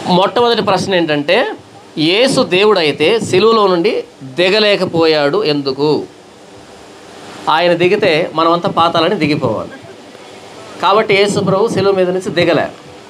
మొట్టమొదటి ప్రశ్న ఏంటంటే యేసు దేవుడు అయితే సిలువలో నుండి దిగలేకపోయాడు ఎందుకు ఆయన దిగితే మనమంతా పాతాలని దిగిపోవాలి కాబట్టి యేసు ప్రభు సిలువ మీద నుంచి దిగలే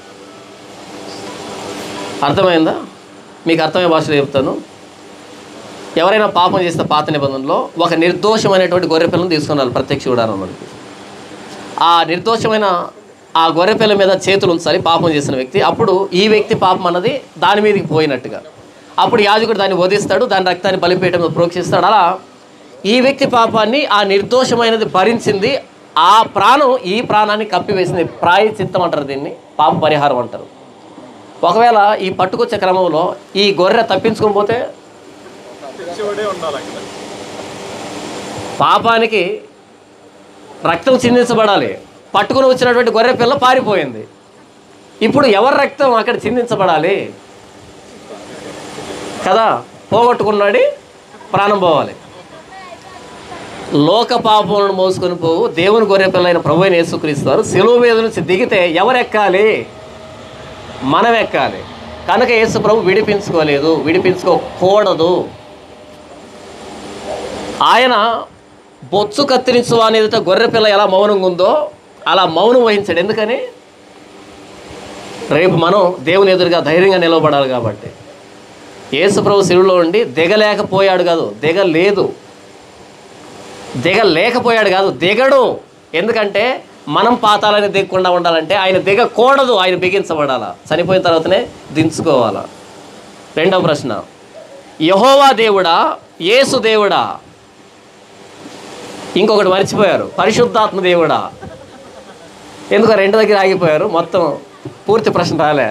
అర్థమైందా మీకు అర్థమయ్యే భాషలో చెప్తాను ఎవరైనా పాపం చేస్తే పాత నిబంధనలో ఒక నిర్దోషమైనటువంటి గొర్రె పిల్లను తీసుకున్నారు ప్రత్యక్ష ఉదాహరణకి ఆ నిర్దోషమైన ఆ గొర్రె పిల్ల మీద చేతులు ఉంచాలి పాపం చేసిన వ్యక్తి అప్పుడు ఈ వ్యక్తి పాపం అన్నది దాని మీదకి పోయినట్టుగా అప్పుడు యాజకుడు దాన్ని వధిస్తాడు దాని రక్తాన్ని బలిపీఠం మీద ప్రోక్షిస్తాడు అలా ఈ వ్యక్తి పాపాన్ని ఆ నిర్దోషమైనది భరించింది ఆ ప్రాణం ఈ ప్రాణాన్ని కప్పివేసింది ప్రాయచిత్తం అంటారు దీన్ని పాప పరిహారం అంటారు ఒకవేళ ఈ పట్టుకొచ్చే క్రమంలో ఈ గొర్రె తప్పించుకొని పోతే శివుడే ఉండాలి అక్కడ పాపానికి రక్తం చిందించబడాలి పట్టుకుని వచ్చినటువంటి గొర్రె పిల్ల పారిపోయింది ఇప్పుడు ఎవరి రక్తం అక్కడ చిందించబడాలి కదా పోగొట్టుకున్నాడు ప్రాణం పోవాలి లోక పాపములను మోసుకొని పోవు దేవుని గొర్రె పిల్ల అయిన ప్రభు అయిన యేసుక్రీస్తారు సెలువు మీద నుంచి దిగితే ఎవరు ఎక్కాలి మనం ఎక్కాలి కనుక యేసు ప్రభు విడిపించుకోలేదు విడిపించుకోకూడదు ఆయన బొత్సు కత్తిరించు అనేది గొర్రె పిల్ల ఎలా మౌనంగా ఉందో అలా మౌనం వహించాడు ఎందుకని రేపు మనం దేవుని ఎదురుగా ధైర్యంగా నిలబడాలి కాబట్టి యేసు ప్రభు సిరులో ఉండి దిగలేకపోయాడు కాదు దిగలేదు దిగలేకపోయాడు కాదు దిగడు ఎందుకంటే మనం పాతాలని దిగకుండా ఉండాలంటే ఆయన దిగకూడదు ఆయన బిగించబడాలా చనిపోయిన తర్వాతనే దించుకోవాలా రెండవ ప్రశ్న యహోవా దేవుడా యేసు దేవుడా ఇంకొకటి మర్చిపోయారు పరిశుద్ధాత్మ దేవుడా ఎందుకు రెండు దగ్గర ఆగిపోయారు మొత్తం పూర్తి ప్రశ్న రాలే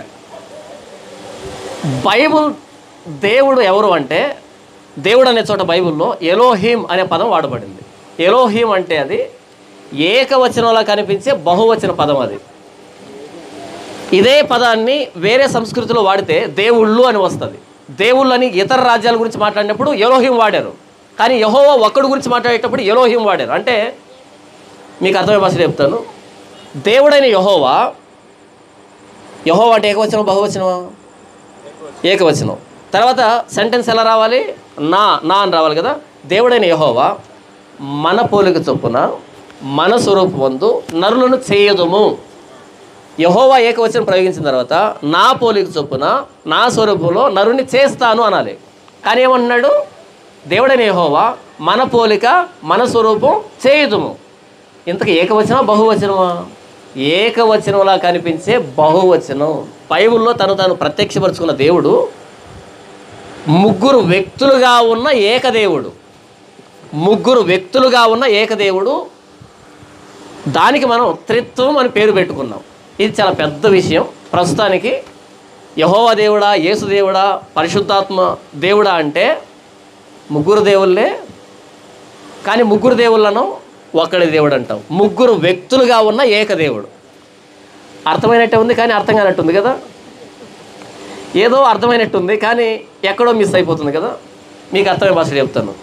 బైబుల్ దేవుడు ఎవరు అంటే దేవుడు అనే చోట బైబిల్లో ఎలోహీం అనే పదం వాడబడింది ఎలోహీం అంటే అది ఏకవచనంలో కనిపించే బహువచన పదం అది ఇదే పదాన్ని వేరే సంస్కృతిలో వాడితే దేవుళ్ళు అని వస్తుంది దేవుళ్ళు అని ఇతర రాజ్యాల గురించి మాట్లాడినప్పుడు ఎలోహిం వాడారు కానీ యహోవా ఒక్కడి గురించి మాట్లాడేటప్పుడు ఎలోహిం వాడారు అంటే మీకు అర్థమయ్యే భాషలో చెప్తాను దేవుడైన యహోవా యహోవా అంటే ఏకవచనం బహువచనమా ఏకవచనం తర్వాత సెంటెన్స్ ఎలా రావాలి నా నా అని రావాలి కదా దేవుడైన యహోవా మన పోలిక చొప్పున మన స్వరూపమందు నరులను చేయదుము యహోవా ఏకవచనం ప్రయోగించిన తర్వాత నా పోలిక చొప్పున నా స్వరూపంలో నరుని చేస్తాను అనాలి కానీ ఏమన్నాడు దేవుడైన యహోవా మన పోలిక మన స్వరూపం చేయుదుము ఇంతకు ఏకవచనమా బహువచనమా ఏకవచనంలా కనిపించే బహువచనం బైబిల్లో తను తాను ప్రత్యక్షపరుచుకున్న దేవుడు ముగ్గురు వ్యక్తులుగా ఉన్న ఏకదేవుడు ముగ్గురు వ్యక్తులుగా ఉన్న ఏకదేవుడు దానికి మనం త్రిత్వం అని పేరు పెట్టుకున్నాం ఇది చాలా పెద్ద విషయం ప్రస్తుతానికి యహోవా దేవుడా యేసు దేవుడా పరిశుద్ధాత్మ దేవుడా అంటే ముగ్గురు దేవుళ్ళే కానీ ముగ్గురు దేవుళ్ళను ఒక్కడి దేవుడు అంటాం ముగ్గురు వ్యక్తులుగా ఉన్న ఏకదేవుడు అర్థమైనట్టే ఉంది కానీ అర్థం కానట్టుంది కదా ఏదో అర్థమైనట్టుంది కానీ ఎక్కడో మిస్ అయిపోతుంది కదా మీకు అర్థమయ్యే భాష చెప్తాను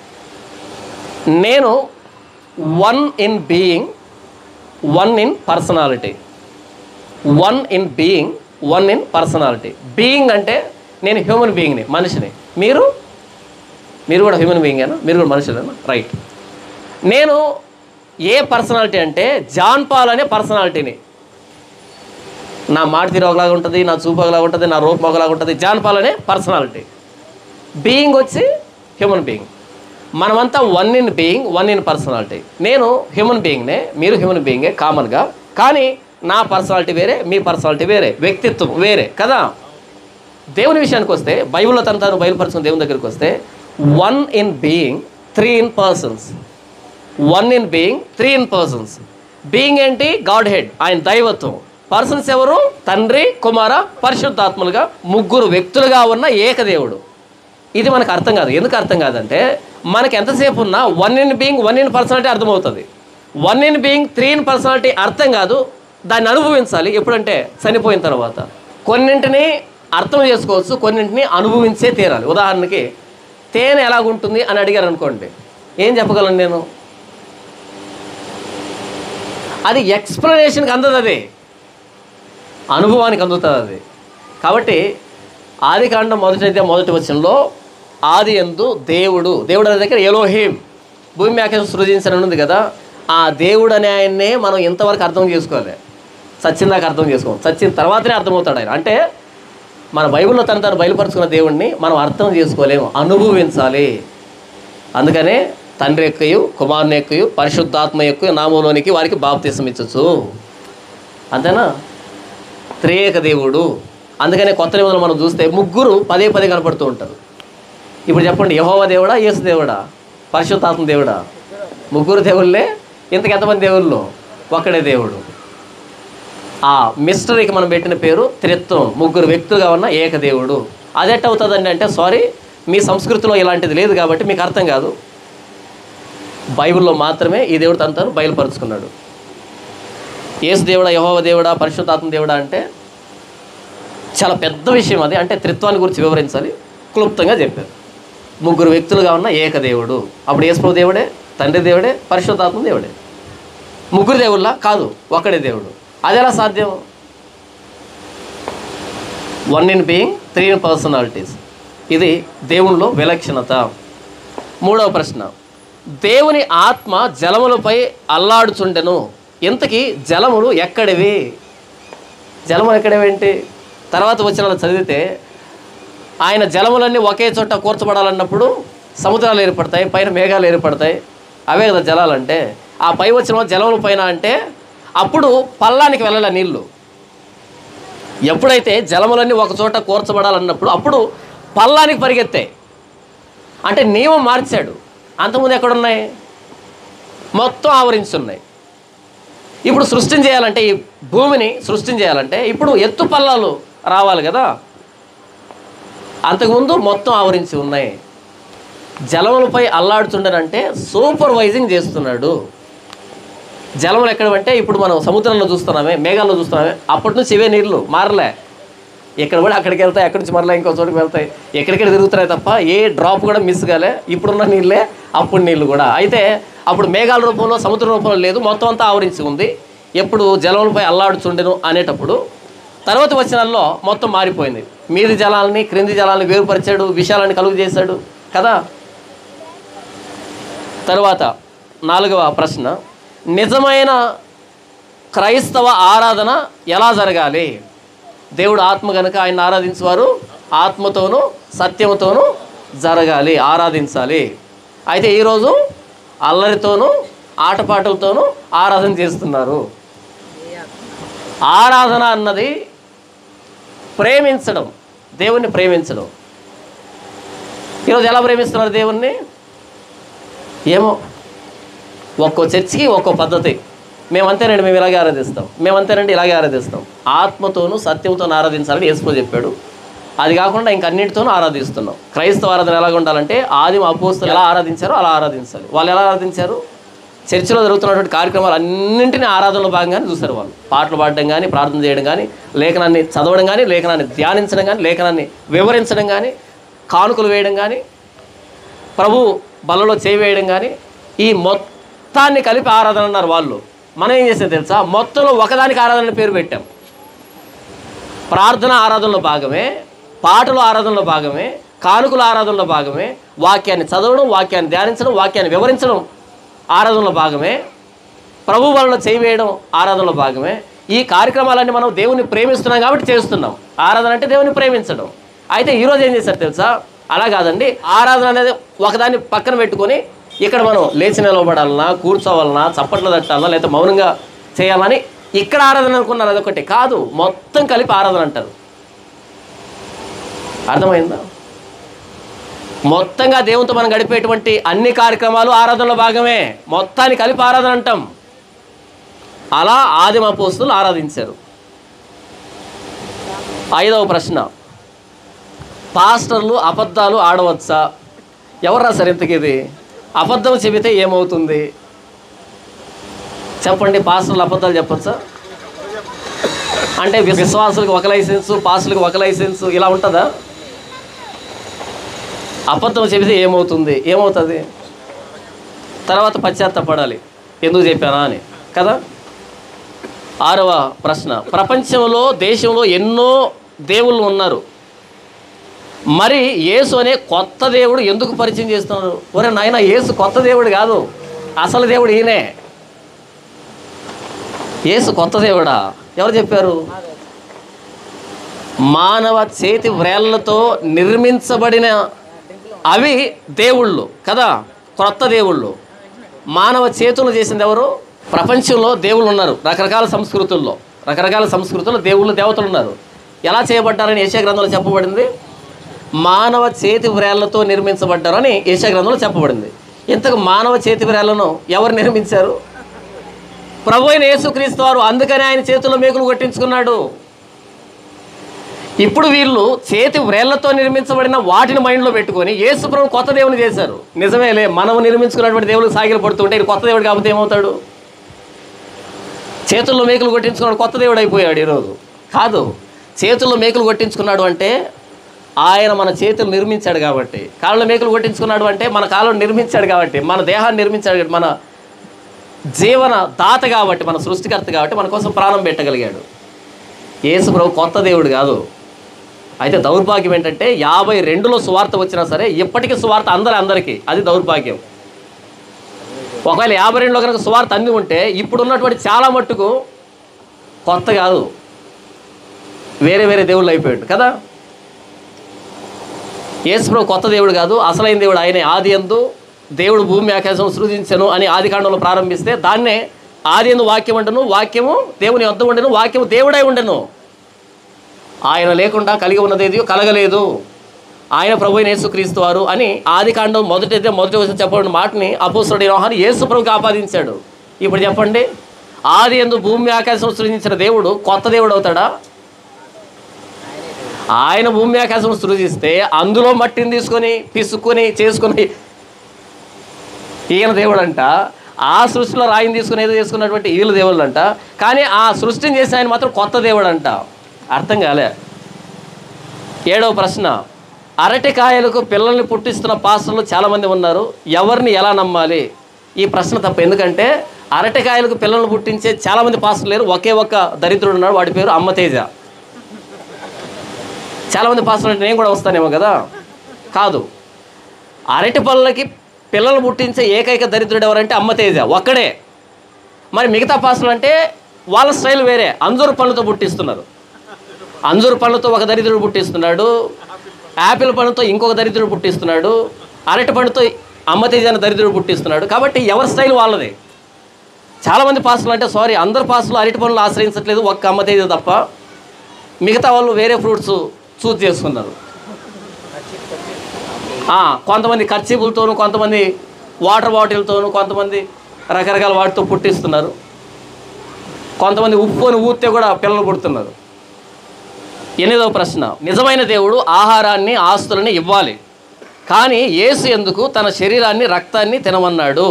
నేను one in being one in personality one in being one in personality being అంటే నేను హ్యూమన్ బీయింగ్ని మనిషిని మీరు మీరు కూడా హ్యూమన్ బీయింగేనా మీరు కూడా మనుషులేనా రైట్ నేను ఏ పర్సనాలిటీ అంటే జాన్ పాల్ అనే పర్సనాలిటీని నా మాట తీరు ఒకలాగా ఉంటుంది నా చూపు ఒకలాగా ఉంటుంది నా రూపం ఒకలాగా ఉంటుంది జాన్ పాల్ అనే పర్సనాలిటీ బీయింగ్ వచ్చి హ్యూమన్ బీయింగ్ మనమంతా one in being one in personality నేను హ్యూమన్ బీయింగ్నే మీరు హ్యూమన్ బీయింగే కామన్గా కానీ నా పర్సనాలిటీ వేరే మీ పర్సనాలిటీ వేరే వ్యక్తిత్వం వేరే కదా దేవుని విషయానికి వస్తే బైబిల్లో తను తాను బయలుపరచుకున్న దేవుని దగ్గరికి వస్తే one in being three in persons one in being three in persons being ఏంటి గాడ్ హెడ్ ఆయన దైవత్వం పర్సన్స్ ఎవరు తండ్రి కుమార పరిశుద్ధాత్మలుగా ముగ్గురు వ్యక్తులుగా ఉన్న ఏకదేవుడు ఇది మనకు అర్థం కాదు ఎందుకు అర్థం కాదంటే మనకి ఎంతసేపు ఉన్నా one in being one in personality అర్థమవుతుంది one in being three in personality అర్థం కాదు దాన్ని అనుభవించాలి ఎప్పుడంటే చనిపోయిన తర్వాత కొన్నింటిని అర్థం చేసుకోవచ్చు కొన్నింటిని అనుభవించే తీరాలి ఉదాహరణకి తేనె ఎలాగుంటుంది అని అడిగారు అనుకోండి ఏం చెప్పగలను నేను అది ఎక్స్ప్లెనేషన్కి అందదు అది అనుభవానికి అందుతుంది అది కాబట్టి ఆది కాండం మొదటి అయితే మొదటి వచనంలో ఆది ఎందు దేవుడు దేవుడు అనే దగ్గర ఎలోహీం భూమి ఆకాశం సృజించిన ఉంది కదా ఆ దేవుడు అనే ఆయన్నే మనం ఇంతవరకు అర్థం చేసుకోవాలి సచ్చిందాక అర్థం చేసుకోం సచ్చిన తర్వాతనే అర్థమవుతాడు ఆయన అంటే మన బైబిల్లో తను తను బయలుపరుచుకున్న దేవుణ్ణి మనం అర్థం చేసుకోలేము అనుభవించాలి అందుకనే తండ్రి యొక్కయు కుమారుని యొక్కయు పరిశుద్ధాత్మ యొక్క నామంలోనికి వారికి బాప్తీసం ఇచ్చచ్చు అంతేనా త్రియేక దేవుడు అందుకనే కొత్త నిబంధనలు మనం చూస్తే ముగ్గురు పదే పదే కనపడుతూ ఉంటారు ఇప్పుడు చెప్పండి యహోవ దేవుడా యేసు దేవుడా పరిశుద్ధాత్మ దేవుడా ముగ్గురు దేవుళ్ళే ఇంతకు ఎంతమంది దేవుళ్ళు ఒక్కడే దేవుడు ఆ మిస్టరీకి మనం పెట్టిన పేరు త్రిత్వం ముగ్గురు వ్యక్తులుగా ఉన్న ఏకదేవుడు అది ఎట్ట అవుతుందండి అంటే సారీ మీ సంస్కృతిలో ఇలాంటిది లేదు కాబట్టి మీకు అర్థం కాదు బైబిల్లో మాత్రమే ఈ దేవుడు తన తను బయలుపరుచుకున్నాడు యేసు దేవుడా యహోవ దేవుడా పరిశుద్ధాత్మ దేవుడా అంటే చాలా పెద్ద విషయం అది అంటే త్రిత్వాన్ని గురించి వివరించాలి క్లుప్తంగా చెప్పారు ముగ్గురు వ్యక్తులుగా ఉన్న ఏకదేవుడు అప్పుడు యేసు దేవుడే తండ్రి దేవుడే పరిశుద్ధాత్మ దేవుడే ముగ్గురు దేవుళ్ళ కాదు ఒక్కడే దేవుడు అది ఎలా సాధ్యం one in being three in personalities ఇది దేవునిలో విలక్షణత మూడవ ప్రశ్న దేవుని ఆత్మ జలములపై అల్లాడుచుండెను ఇంతకీ జలములు ఎక్కడివి జలములు ఎక్కడేవేంటి తర్వాత వచ్చిన చదివితే ఆయన జలములన్నీ ఒకే చోట కూర్చబడాలన్నప్పుడు సముద్రాలు ఏర్పడతాయి పైన మేఘాలు ఏర్పడతాయి అవే కదా జలాలంటే ఆ పై వచ్చిన జలముల పైన అంటే అప్పుడు పల్లానికి వెళ్ళాలి నీళ్ళు ఎప్పుడైతే జలములన్నీ ఒక చోట కూర్చబడాలన్నప్పుడు అప్పుడు పల్లానికి పరిగెత్తాయి అంటే నియమం మార్చాడు అంతకుముందు ఎక్కడున్నాయి మొత్తం ఆవరించున్నాయి ఇప్పుడు సృష్టిని చేయాలంటే ఈ భూమిని సృష్టిని చేయాలంటే ఇప్పుడు ఎత్తు పల్లాలు రావాలి కదా అంతకుముందు మొత్తం ఆవరించి ఉన్నాయి జలములపై అల్లాడుతుండనంటే సూపర్వైజింగ్ చేస్తున్నాడు జలములు ఎక్కడమంటే ఇప్పుడు మనం సముద్రంలో చూస్తున్నామే మేఘాల్లో చూస్తున్నామే అప్పటి నుంచి ఇవే నీళ్ళు మారలే ఎక్కడ కూడా అక్కడికి వెళ్తాయి అక్కడి నుంచి మరలా ఇంకో చోటుకి వెళ్తాయి ఎక్కడిక్కడ తిరుగుతున్నాయి తప్ప ఏ డ్రాప్ కూడా మిస్ కాలే ఇప్పుడున్న నీళ్ళే అప్పుడు నీళ్ళు కూడా అయితే అప్పుడు మేఘాల రూపంలో సముద్ర రూపంలో లేదు మొత్తం అంతా ఆవరించి ఉంది ఎప్పుడు జలములపై అల్లాడుచుండెను అనేటప్పుడు తర్వాత వచనాల్లో మొత్తం మారిపోయింది మీది జలాలని క్రింది జలాలని వేరుపరిచాడు విషయాలను కలుగు చేశాడు కదా తరువాత నాలుగవ ప్రశ్న నిజమైన క్రైస్తవ ఆరాధన ఎలా జరగాలి దేవుడు ఆత్మ కనుక ఆయన ఆరాధించేవారు ఆత్మతోనూ సత్యముతోనూ జరగాలి ఆరాధించాలి అయితే ఈరోజు అల్లరితోనూ ఆటపాటలతోనూ ఆరాధన చేస్తున్నారు ఆరాధన అన్నది ప్రేమించడం దేవుణ్ణి ప్రేమించడం ఈరోజు ఎలా ప్రేమిస్తున్నారు దేవుణ్ణి ఏమో ఒక్కో చర్చికి ఒక్కో పద్ధతి మేమంతేనండి మేము ఇలాగే ఆరాధిస్తాం మేమంతేనండి ఇలాగే ఆరాధిస్తాం ఆత్మతోనూ సత్యంతోనూ ఆరాధించాలని యేసుప్రభు చెప్పాడు అది కాకుండా ఇంకన్నిటితోనూ ఆరాధిస్తున్నాం క్రైస్తవ ఆరాధన ఎలాగ ఉండాలంటే ఆదిమ అపోస్తులు ఎలా ఆరాధించారో అలా ఆరాధించాలి వాళ్ళు ఎలా ఆరాధించారు చర్చిలో జరుగుతున్నటువంటి కార్యక్రమాలు అన్నింటినీ ఆరాధనలో భాగంగానే చూశారు వాళ్ళు పాటలు పాడడం కానీ ప్రార్థన చేయడం కానీ లేఖనాన్ని చదవడం కానీ లేఖనాన్ని ధ్యానించడం కానీ లేఖనాన్ని వివరించడం కానీ కానుకలు వేయడం కానీ ప్రభు బలలో చేవేయడం కానీ ఈ మొత్తాన్ని కలిపి ఆరాధన అన్నారు వాళ్ళు మనం ఏం చేసాం తెలుసా మొత్తంలో ఒకదానికి ఆరాధన పేరు పెట్టాం ప్రార్థన ఆరాధనలో భాగమే పాటలు ఆరాధనలో భాగమే కానుకల ఆరాధనలో భాగమే వాక్యాన్ని చదవడం వాక్యాన్ని ధ్యానించడం వాక్యాన్ని వివరించడం ఆరాధనలో భాగమే ప్రభు వలన చేయవేయడం ఆరాధనలో భాగమే ఈ కార్యక్రమాలన్నీ మనం దేవుని ప్రేమిస్తున్నాం కాబట్టి చేస్తున్నాం ఆరాధన అంటే దేవుని ప్రేమించడం అయితే ఈరోజు ఏం చేశారు తెలుసా అలా కాదండి ఆరాధన అనేది ఒకదాన్ని పక్కన పెట్టుకొని ఇక్కడ మనం లేచి నిలబడాలన్నా కూర్చోవాలన్నా చప్పట్లు తట్టాలన్నా లేదా మౌనంగా చేయాలని ఇక్కడ ఆరాధన అనుకున్నారు అదొకటి కాదు మొత్తం కలిపి ఆరాధన అంటారు అర్థమైందా మొత్తంగా దేవునితో మనం గడిపేటువంటి అన్ని కార్యక్రమాలు ఆరాధనలో భాగమే మొత్తాన్ని కలిపి ఆరాధన అంటాం అలా ఆదిమ పోస్తులు ఆరాధించారు ఐదవ ప్రశ్న పాస్టర్లు అబద్ధాలు ఆడవచ్చా ఎవరు రాశారు ఇంతకీ ఇది అబద్ధం చెబితే ఏమవుతుంది చెప్పండి పాస్టర్లు అబద్ధాలు చెప్పచ్చా అంటే విశ్వాసులకు ఒక లైసెన్సు పాస్టర్లకు ఒక లైసెన్సు ఇలా ఉంటుందా అబద్ధం చెబితే ఏమవుతుంది ఏమవుతుంది తర్వాత పశ్చాత్తపడాలి ఎందుకు చెప్పానా అని కదా ఆరవ ప్రశ్న ప్రపంచంలో దేశంలో ఎన్నో దేవుళ్ళు ఉన్నారు మరి యేసు అనే కొత్త దేవుడు ఎందుకు పరిచయం చేస్తున్నారు ఒరే నాయన యేసు కొత్త దేవుడు కాదు అసలు దేవుడు ఈయనే యేసు కొత్త దేవుడా ఎవరు చెప్పారు మానవ చేతి వ్రేళ్లతో నిర్మించబడిన అవి దేవుళ్ళు కదా క్రొత్త దేవుళ్ళు మానవ చేతులు చేసింది ఎవరు ప్రపంచంలో దేవుళ్ళు ఉన్నారు రకరకాల సంస్కృతుల్లో రకరకాల సంస్కృతుల్లో దేవుళ్ళు దేవతలు ఉన్నారు ఎలా చేయబడ్డారని ఏషియా గ్రంథంలో చెప్పబడింది మానవ చేతి వ్రేళ్లతో నిర్మించబడ్డారని ఏషియా గ్రంథంలో చెప్పబడింది ఇంతకు మానవ చేతి వ్రేళ్లను ఎవరు నిర్మించారు ప్రభు అయిన యేసుక్రీస్తు వారు అందుకని ఆయన చేతుల్లో మేకులు కొట్టించుకున్నాడు ఇప్పుడు వీళ్ళు చేతి వ్రేళ్లతో నిర్మించబడిన వాటిని మైండ్లో పెట్టుకొని యేసు ప్రభు కొత్త దేవుని చేశారు నిజమేలే మనం నిర్మించుకున్నటువంటి దేవుడికి సాగిలు పడుతుంటే ఈయన కొత్త దేవుడు కాకపోతే ఏమవుతాడు చేతుల్లో మేకులు కొట్టించుకున్నాడు కొత్త దేవుడు అయిపోయాడు ఈరోజు కాదు చేతుల్లో మేకులు కొట్టించుకున్నాడు అంటే ఆయన మన చేతులు నిర్మించాడు కాబట్టి కాళ్ళలో మేకులు కొట్టించుకున్నాడు అంటే మన కాళ్ళను నిర్మించాడు కాబట్టి మన దేహాన్ని నిర్మించాడు కాబట్టి మన జీవన దాత కాబట్టి మన సృష్టికర్త కాబట్టి మన కోసం ప్రాణం పెట్టగలిగాడు యేసు ప్రభు కొత్త దేవుడు కాదు అయితే దౌర్భాగ్యం ఏంటంటే యాభై రెండులో సువార్త వచ్చినా సరే ఇప్పటికీ సువార్త అందరి అందరికీ అది దౌర్భాగ్యం ఒకవేళ యాభై రెండులో కనుక సువార్త అంది ఉంటే ఇప్పుడు ఉన్నటువంటి చాలా మట్టుకు కొత్త కాదు వేరే వేరే దేవుళ్ళు అయిపోయాడు కదా యేసుప్రభు కొత్త దేవుడు కాదు అసలైన దేవుడు ఆయనే ఆది ఎందు దేవుడు భూమి ఆకాశం సృజించను అని ఆది కాండంలో ప్రారంభిస్తే దాన్నే ఆది ఎందు వాక్యం ఉండను వాక్యము దేవుని వద్ద ఉండను వాక్యము దేవుడై ఉండను ఆయన లేకుండా కలిగి ఉన్నదేది కలగలేదు ఆయన ప్రభు అయిన యేసుక్రీస్తు వారు అని ఆది కాండం మొదటైతే మొదటి వచ్చిన చెప్పబడిన మాటని అపోసురుడు యోహాను యేసు ప్రభుకి ఆపాదించాడు ఇప్పుడు చెప్పండి ఆది ఎందు భూమి ఆకాశం సృజించిన దేవుడు కొత్త దేవుడు అవుతాడా ఆయన భూమి ఆకాశం సృజిస్తే అందులో మట్టిని తీసుకొని పిసుకొని చేసుకొని ఈయన దేవుడు అంట ఆ సృష్టిలో రాయిని తీసుకుని ఏదో చేసుకున్నటువంటి వీళ్ళు దేవుళ్ళు అంట కానీ ఆ సృష్టిని చేసిన ఆయన మాత్రం కొత్త దేవుడు అంట అర్థం కాలే ఏడవ ప్రశ్న అరటికాయలకు పిల్లల్ని పుట్టిస్తున్న పాస్టర్లు చాలామంది ఉన్నారు ఎవరిని ఎలా నమ్మాలి ఈ ప్రశ్న తప్ప ఎందుకంటే అరటికాయలకు పిల్లల్ని పుట్టించే చాలామంది పాస్టర్లు లేరు ఒకే ఒక్క దరిద్రుడు ఉన్నాడు వాడి పేరు అమ్మతేజ చాలామంది పాస్టర్లు అంటే నేను కూడా వస్తానేమో కదా కాదు అరటి పళ్ళకి పిల్లలు పుట్టించే ఏకైక దరిద్రుడు ఎవరంటే అమ్మతేజ ఒక్కడే మరి మిగతా పాస్టర్లు అంటే వాళ్ళ స్టైల్ వేరే అంజూరు పళ్ళతో పుట్టిస్తున్నారు అంజూరు పళ్ళతో ఒక దరిద్రుడు పుట్టిస్తున్నాడు యాపిల్ పండుతో ఇంకొక దరిద్రుడు పుట్టిస్తున్నాడు అరటి పండుతో అమ్మతేజ అనే దరిద్రుడు పుట్టిస్తున్నాడు కాబట్టి ఎవరి స్టైల్ వాళ్ళది చాలామంది పాస్టర్లు అంటే సారీ అందరు పాస్టర్లు అరటి పనులు ఆశ్రయించట్లేదు ఒక్క అమ్మతేజ తప్ప మిగతా వాళ్ళు వేరే ఫ్రూట్స్ చూస్ చేసుకున్నారు ఆ, కొంతమంది ఖర్చీపులతోనూ కొంతమంది వాటర్ బాటిల్తోనూ కొంతమంది రకరకాల వాటితో పుట్టిస్తున్నారు కొంతమంది ఉప్పు అని ఊస్తే కూడా పిల్లలు పుడుతున్నారు ఎనిమిదవ ప్రశ్న నిజమైన దేవుడు ఆహారాన్ని ఆస్తులని ఇవ్వాలి కానీ యేసు ఎందుకు తన శరీరాన్ని రక్తాన్ని తినమన్నాడు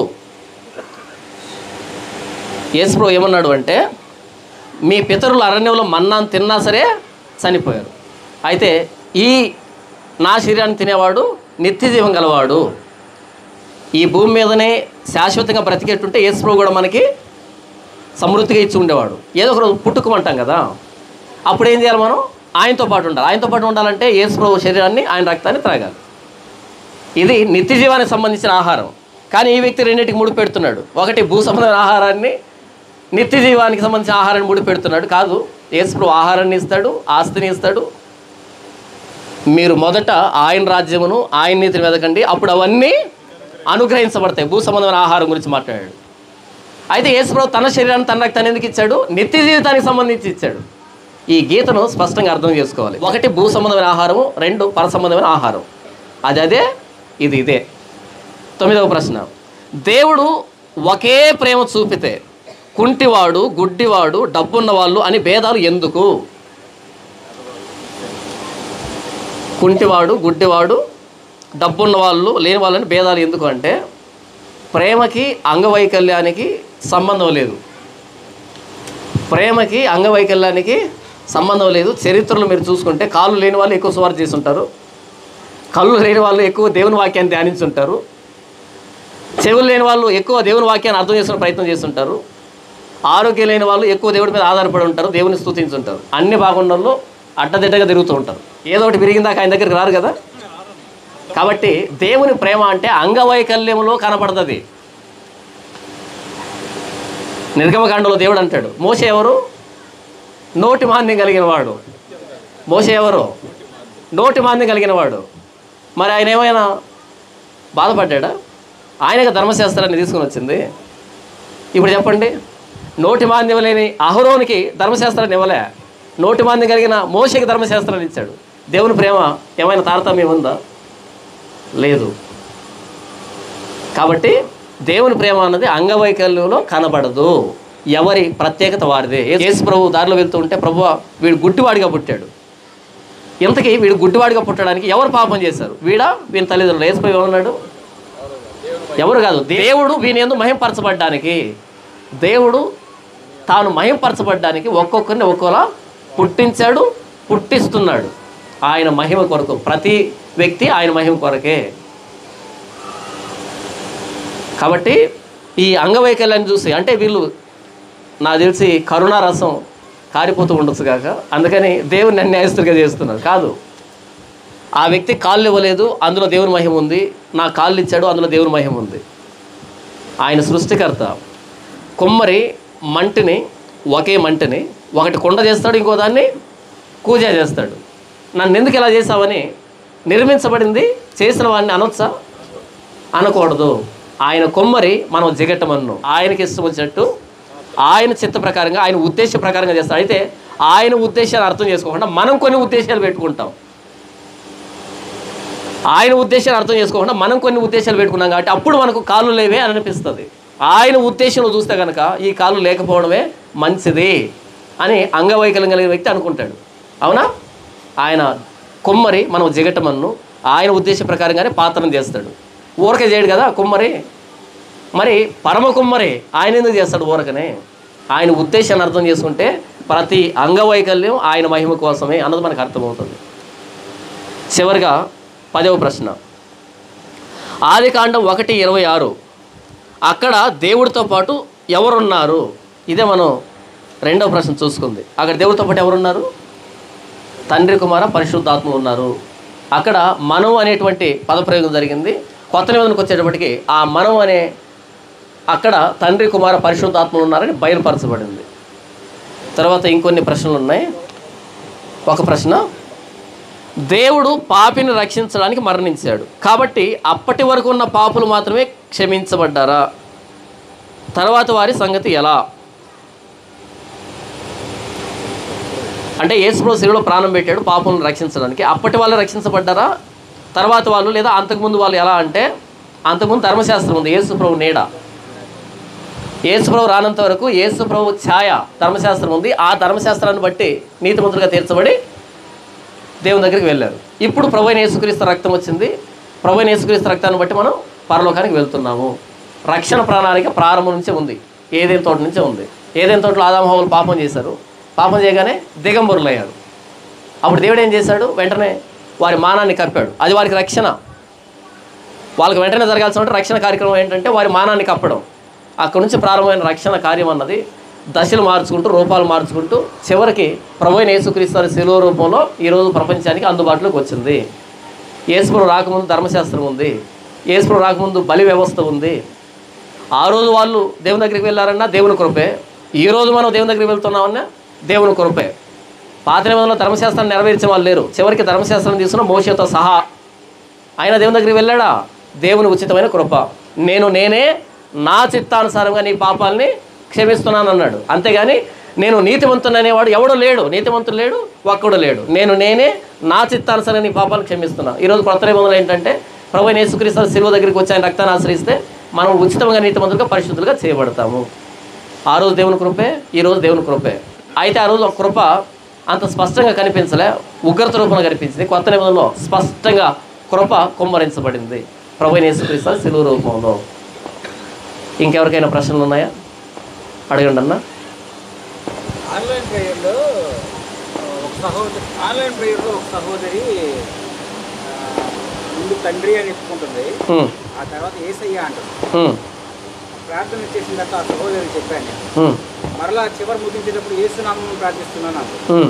యేసు ప్రభు ఏమన్నాడు అంటే మీ పితరులు అరణ్యంలో మన్నాను తిన్నా సరే చనిపోయారు అయితే ఈ నా శరీరాన్ని తినేవాడు నిత్య జీవం గలవాడు ఈ భూమి మీదనే శాశ్వతంగా బ్రతికేటుంటే యేసు ప్రభు కూడా మనకి సమృద్ధిగా ఇచ్చి ఉండేవాడు ఏదో ఒక రోజు పుట్టుకోమంటాం కదా అప్పుడు ఏం చేయాలి మనం ఆయనతో పాటు ఉండాలి ఆయనతో పాటు ఉండాలంటే యేసు ప్రభు శరీరాన్ని ఆయన రక్తాన్ని త్రాగాలి ఇది నిత్య జీవానికి సంబంధించిన ఆహారం కానీ ఈ వ్యక్తి రెండింటికి ముడి పెడుతున్నాడు ఒకటి భూ సంబంధమైన ఆహారాన్ని నిత్య జీవానికి సంబంధించిన ఆహారాన్ని ముడి పెడుతున్నాడు కాదు యేసు ప్రభు ఆహారాన్ని ఇస్తాడు ఆస్తిని ఇస్తాడు మీరు మొదట ఆయన రాజ్యమును ఆయన నీతిని వెదకండి అప్పుడు అవన్నీ అనుగ్రహించబడతాయి భూ సంబంధమైన ఆహారం గురించి మాట్లాడాడు అయితే యేసుప్రభు తన శరీరాన్ని తన రక్తాన్ని ఎందుకు ఇచ్చాడు నిత్య జీవితానికి సంబంధించి ఇచ్చాడు ఈ గీతను స్పష్టంగా అర్థం చేసుకోవాలి ఒకటి భూ సంబంధమైన ఆహారము రెండు పర సంబంధమైన ఆహారం అది అదే ఇది ఇదే తొమ్మిదవ ప్రశ్న దేవుడు ఒకే ప్రేమ చూపితే కుంటివాడు గుడ్డివాడు డబ్బున్న వాళ్ళు అని భేదాలు ఎందుకు కుంటివాడు గుడ్డివాడు డబ్బున్న వాళ్ళు లేని వాళ్ళని భేదాలు ఎందుకు అంటే ప్రేమకి అంగవైకల్యానికి సంబంధం లేదు ప్రేమకి అంగవైకల్యానికి సంబంధం లేదు చరిత్రలో మీరు చూసుకుంటే కాళ్ళు లేని వాళ్ళు ఎక్కువ సువారు చేసి ఉంటారు కళ్ళు లేని వాళ్ళు ఎక్కువ దేవుని వాక్యాన్ని ధ్యానించుంటారు చెవులు లేని వాళ్ళు ఎక్కువ దేవుని వాక్యాన్ని అర్థం చేసుకునే ప్రయత్నం చేస్తుంటారు ఆరోగ్యం లేని వాళ్ళు ఎక్కువ దేవుడి మీద ఆధారపడి ఉంటారు దేవుని స్తుతించుంటారు అన్ని బాగుండల్లో అడ్డదిడ్డగా తిరుగుతూ ఉంటారు ఏదో ఒకటి విరిగిందాక ఆయన దగ్గరికి రారు కదా కాబట్టి దేవుని ప్రేమ అంటే అంగవైకల్యంలో కనపడుతుంది నిర్గమకాండలో దేవుడు అంటాడు మోసే ఎవరు నోటి మాంద్యం కలిగిన వాడు మోసే ఎవరు నోటి మాంద్యం కలిగిన వాడు మరి ఆయన ఏమైనా బాధపడ్డా ఆయనకు ధర్మశాస్త్రాన్ని తీసుకుని వచ్చింది ఇప్పుడు చెప్పండి నోటి మాంద్యం లేని అహరోనికి ధర్మశాస్త్రాన్ని ఇవ్వలే నోటి మాంద్యం కలిగిన మోసకి ధర్మశాస్త్రాన్ని ఇచ్చాడు దేవుని ప్రేమ ఏమైనా తారతమ్యం ఉందా లేదు కాబట్టి దేవుని ప్రేమ అన్నది అంగవైకల్యంలో కనబడదు ఎవరి ప్రత్యేకత వారిదే యేసు ప్రభు దారిలో వెళ్తూ ఉంటే ప్రభు వీడు గుడ్డివాడిగా పుట్టాడు ఇంతకీ వీడు గుడ్డివాడిగా పుట్టడానికి ఎవరు పాపం చేశారు వీడా వీని తల్లిదండ్రులు యేసు ప్రభు ఏమన్నాడు ఎవరు కాదు దేవుడు వీని ఎందు మహింపరచబడ్డానికి దేవుడు తాను మహింపరచబడ్డానికి ఒక్కొక్కరిని ఒక్కోలా పుట్టించాడు పుట్టిస్తున్నాడు ఆయన మహిమ కొరకు ప్రతి వ్యక్తి ఆయన మహిమ కొరకే కాబట్టి ఈ అంగవైకల్యాన్ని చూసి అంటే వీళ్ళు నాకు తెలిసి కరుణారసం కారిపోతూ ఉండొచ్చు కాక అందుకని దేవుని అన్యాయస్తుడిగా చేస్తున్నారు కాదు ఆ వ్యక్తి కాళ్ళు ఇవ్వలేదు అందులో దేవుని మహిమ ఉంది నా కాళ్ళు ఇచ్చాడు అందులో దేవుని మహిమ ఉంది ఆయన సృష్టికర్త కొమ్మరి మంటిని ఒకే మంటిని ఒకటి కొండ చేస్తాడు ఇంకో దాన్ని కూజ చేస్తాడు నన్ను ఎందుకు ఇలా చేసావని నిర్మించబడింది చేసిన వాడిని అనొచ్చా అనకూడదు ఆయన కొమ్మరి మనం జిగట్టమన్ను ఆయనకి ఇష్టం వచ్చినట్టు ఆయన చిత్త ప్రకారంగా ఆయన ఉద్దేశ ప్రకారంగా చేస్తాడు అయితే ఆయన ఉద్దేశాన్ని అర్థం చేసుకోకుండా మనం కొన్ని ఉద్దేశాలు పెట్టుకుంటాం ఆయన ఉద్దేశాన్ని అర్థం చేసుకోకుండా మనం కొన్ని ఉద్దేశాలు పెట్టుకున్నాం కాబట్టి అప్పుడు మనకు కాళ్ళు లేవే అని అనిపిస్తుంది ఆయన ఉద్దేశంలో చూస్తే కనుక ఈ కాళ్ళు లేకపోవడమే మంచిది అని అంగవైకల్యం కలిగిన వ్యక్తి అనుకుంటాడు అవునా ఆయన కొమ్మరి మనం జిగటమన్ను ఆయన ఉద్దేశ ప్రకారంగానే పాత్రను చేస్తాడు ఊరకే చేయడు కదా కుమ్మరి మరి పరమ కుమ్మరి ఆయన ఎందుకు చేస్తాడు ఊరకనే ఆయన ఉద్దేశాన్ని అర్థం చేసుకుంటే ప్రతి అంగవైకల్యం ఆయన మహిమ కోసమే అన్నది మనకు అర్థమవుతుంది చివరిగా పదవ ప్రశ్న ఆది కాండం ఒకటి ఇరవై ఆరు అక్కడ దేవుడితో పాటు ఎవరున్నారు ఇదే మనం రెండవ ప్రశ్న చూసుకుంది అక్కడ దేవుడితో పాటు ఎవరున్నారు తండ్రి కుమార పరిశుద్ధాత్మ ఉన్నారు అక్కడ మనం అనేటువంటి పదప్రయోగం జరిగింది కొత్త నిబంధనకు వచ్చేటప్పటికి ఆ మనం అనే అక్కడ తండ్రి కుమార పరిశుద్ధాత్మలు ఉన్నారని బయలుపరచబడింది తర్వాత ఇంకొన్ని ప్రశ్నలు ఉన్నాయి ఒక ప్రశ్న దేవుడు పాపిని రక్షించడానికి మరణించాడు కాబట్టి అప్పటి వరకు ఉన్న పాపులు మాత్రమే క్షమించబడ్డారా తర్వాత వారి సంగతి ఎలా అంటే యేసుప్రభు శిలువలో ప్రాణం పెట్టాడు పాపులను రక్షించడానికి అప్పటి వాళ్ళు రక్షించబడ్డారా తర్వాత వాళ్ళు లేదా అంతకుముందు వాళ్ళు ఎలా అంటే అంతకుముందు ధర్మశాస్త్రం ఉంది యేసుప్రభు నీడ యేసుప్రభు రానంత వరకు యేసుప్రభు ఛాయ ధర్మశాస్త్రం ఉంది ఆ ధర్మశాస్త్రాన్ని బట్టి నీతిమంతులుగా తీర్చబడి దేవుని దగ్గరికి వెళ్ళారు ఇప్పుడు ప్రభు అయిన యేసుక్రీస్తు రక్తం వచ్చింది ప్రభు అయిన యేసుక్రీస్తు రక్తాన్ని బట్టి మనం పరలోకానికి వెళ్తున్నాము రక్షణ ప్రణాళిక ప్రారంభం నుంచే ఉంది ఏదేం తోట నుంచే ఉంది ఏదేం తోటలో ఆదామహోములు పాపం చేశారు పాపం చేయగానే దిగంబరులు అయ్యారు అప్పుడు దేవుడు ఏం చేశాడు వెంటనే వారి మానాన్ని కప్పాడు అది వారికి రక్షణ వాళ్ళకి వెంటనే జరగాల్సిన రక్షణ కార్యక్రమం ఏంటంటే వారి మానాన్ని కప్పడం అక్కడ నుంచి ప్రారంభమైన రక్షణ కార్యం అన్నది దశలు మార్చుకుంటూ రూపాలు మార్చుకుంటూ చివరికి ప్రభు అయిన యేసుక్రీస్తు వారి శిలువ రూపంలో ఈరోజు ప్రపంచానికి అందుబాటులోకి వచ్చింది యేసుప్రభు రాకముందు ధర్మశాస్త్రం ఉంది యేసుప్రభు రాకముందు బలి వ్యవస్థ ఉంది ఆ రోజు వాళ్ళు దేవుని దగ్గరికి వెళ్ళారన్నా దేవుని కృపే ఈ రోజు మనం దేవుని దగ్గరికి వెళ్తున్నామన్నా దేవుని కృపే పాత నిబంధనలో ధర్మశాస్త్రాన్ని నెరవేర్చే వాళ్ళు లేరు చివరికి ధర్మశాస్త్రం తీసుకున్న మోసతో సహా ఆయన దేవుని దగ్గరికి వెళ్ళాడా దేవుని ఉచితమైన కృప నేను నేనే నా చిత్తానుసారంగా నీ పాపాలని క్షమిస్తున్నాను అన్నాడు అంతేగాని నేను నీతిమంతుడు అనేవాడు ఎవడు లేడు నీతిమంతుడు లేడు ఒక్కడు లేడు నేను నేనే నా చిత్తానుసారంగా నీ పాపాలను క్షమిస్తున్నా ఈరోజు కొత్త నిబంధనలు ఏంటంటే ప్రభు యేసుక్రీస్తు శిలువ దగ్గరికి వచ్చి ఆయన రక్తాన్ని ఆశ్రయిస్తే మనం ఉచితంగా నీతిమంతులుగా పరిశుద్ధులుగా చేయబడతాము ఆ రోజు దేవుని కృపే ఈ రోజు దేవుని కృపే అయితే ఆ రోజు ఒక కృప అంత స్పష్టంగా కనిపించలే ఉగ్రత రూపంలో కనిపించింది కొత్త నిబంధనలో స్పష్టంగా కృప కుమ్మరించబడింది ప్రభు యేసుక్రీస్తు శిలువ రూపంలో ఇంకెవరికైనా ప్రశ్నలు ఉన్నాయా అడగండి అన్న ఆన్లైన్ ప్రేయర్లో ఒక సహోదరి ఆన్లైన్ ప్రేయర్లో ఒక సహోదరి ఆ, ముందు తండ్రి అని చెప్పుకుంటుంది ఉమ్, ఆ తర్వాత ఏసయ్య అంటుంది ఉమ్, ప్రార్థన చేసిన తర్వాత ఆ సహోదరి చెప్పాను నేను. ఉమ్, మరలా చివరి ముగించేటప్పుడు ఏసునామం ప్రార్థిస్తున్నాను అంటుంది ఉమ్,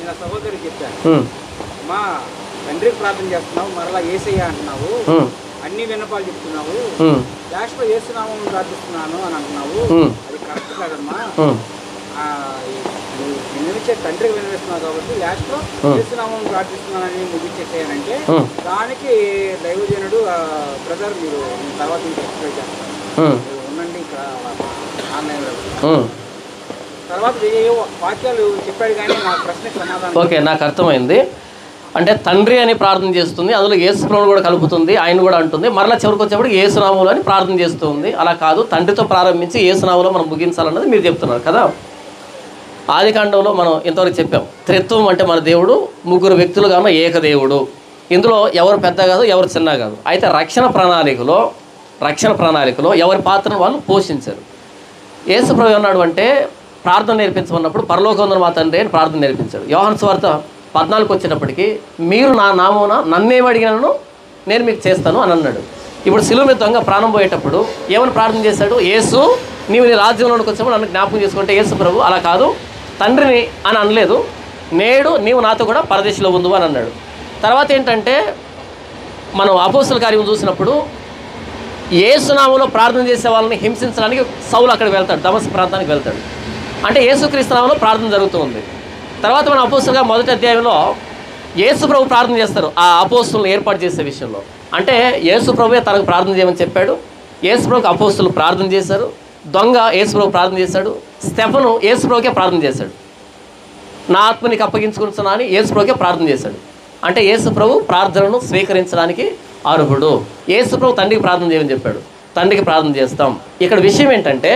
నేను ఆ సహోదరికి చెప్పాను ఉమ్, మా తండ్రికి ప్రార్థన చేస్తున్నావు మరలా ఏసయ్య అంటున్నావు ఉమ్, అన్ని విన్నపాలు చెప్తున్నావు ఉమ్, లాస్ట్లో ఏసునామం ప్రార్థిస్తున్నాను అని అంటున్నావు ఉమ్. అది కరెక్ట్ కాదమ్మా ఉమ్. ఆ, ఈ- నువ్వు వినిపించే తండ్రికి వినిపిస్తున్నావు కాబట్టి లాస్ట్లో Hmm. ఏసునామం ప్రార్థిస్తున్నానని ముగించేసేయాలంటే Hmm. దానికి దైవజనుడు బ్రదర్ మీరు నేను తర్వాత ఇంకా ఎక్స్ప్లెయిన్ చేస్తాను ఉమ్, మీరు ఉండండి ఇక్కడ ఆన్లైన్లో ఉమ్. తర్వాత ఏవో వాక్యాలు చెప్పాడు కానీ నా ప్రశ్నకి సమాధానం ఓకే నాకు అర్థమైంది అంటే తండ్రి అని ప్రార్థన చేస్తుంది అందులో యేసుప్రభుని కూడా కలుపుతుంది ఆయన కూడా అంటుంది మరలా చివరికి వచ్చేప్పుడు ఏసునాములు అని ప్రార్థన చేస్తుంది అలా కాదు తండ్రితో ప్రారంభించి ఏసునాములో మనం ముగించాలన్నది మీరు చెప్తున్నారు కదా ఆదికాండంలో మనం ఇంతవరకు చెప్పాం త్రిత్వం అంటే మన దేవుడు ముగ్గురు వ్యక్తులుగా ఉన్న ఏకదేవుడు ఇందులో ఎవరు పెద్ద కాదు ఎవరు చిన్న కాదు అయితే రక్షణ ప్రణాళికలో రక్షణ ప్రణాళికలో ఎవరి పాత్రను వాళ్ళు పోషించారు యేసుప్రభు ఏమన్నాడు అంటే ప్రార్థన నేర్పించమన్నప్పుడు పరలోకంలో మా తండ్రి అని ప్రార్థన నేర్పించాడు యోహన్ స్వార్త పద్నాలుగు వచ్చేటప్పటికి మీరు నా నామమున నన్నేం అడిగినను నేను మీకు చేస్తాను అని అన్నాడు ఇప్పుడు శిలువ మీద దొంగ ప్రాణం పోయేటప్పుడు ఏమని ప్రార్థన చేశాడు యేసు నీవు నీ రాజ్యంలోనికి వచ్చినప్పుడు నన్ను జ్ఞాపకం చేసుకుంటే యేసు ప్రభు అలా కాదు తండ్రిని అని అనలేదు నేడు నీవు నాతో కూడా పరదేశంలో ఉండు అని అన్నాడు తర్వాత ఏంటంటే మనం అపోస్తుల కార్యం చూసినప్పుడు ఏసునామంలో ప్రార్థన చేసే వాళ్ళని హింసించడానికి సౌలు అక్కడికి వెళ్తాడు దమస్ ప్రాంతానికి వెళ్తాడు అంటే యేసుక్రీస్తు నామంలో ప్రార్థన జరుగుతుంది తర్వాత మన అపోస్తులుగా మొదటి అధ్యాయంలో యేసు ప్రభు ప్రార్థన చేస్తారు ఆ అపోస్తులను ఏర్పాటు చేసే విషయంలో అంటే యేసు ప్రభువే తనకు ప్రార్థన చేయమని చెప్పాడు యేసు ప్రభుకి అపోస్తులు ప్రార్థన చేశారు దొంగ యేసు ప్రభు ప్రార్థన చేశాడు స్టెఫను యేసు ప్రభుకే ప్రార్థన చేశాడు నా ఆత్మ నీకు అప్పగించుకుంటున్నా అని యేసు ప్రభుకే ప్రార్థన చేశాడు అంటే యేసు ప్రభు ప్రార్థనను స్వీకరించడానికి అర్హుడు యేసు ప్రభు తండ్రికి ప్రార్థన చేయమని చెప్పాడు తండ్రికి ప్రార్థన చేస్తాం ఇక్కడ విషయం ఏంటంటే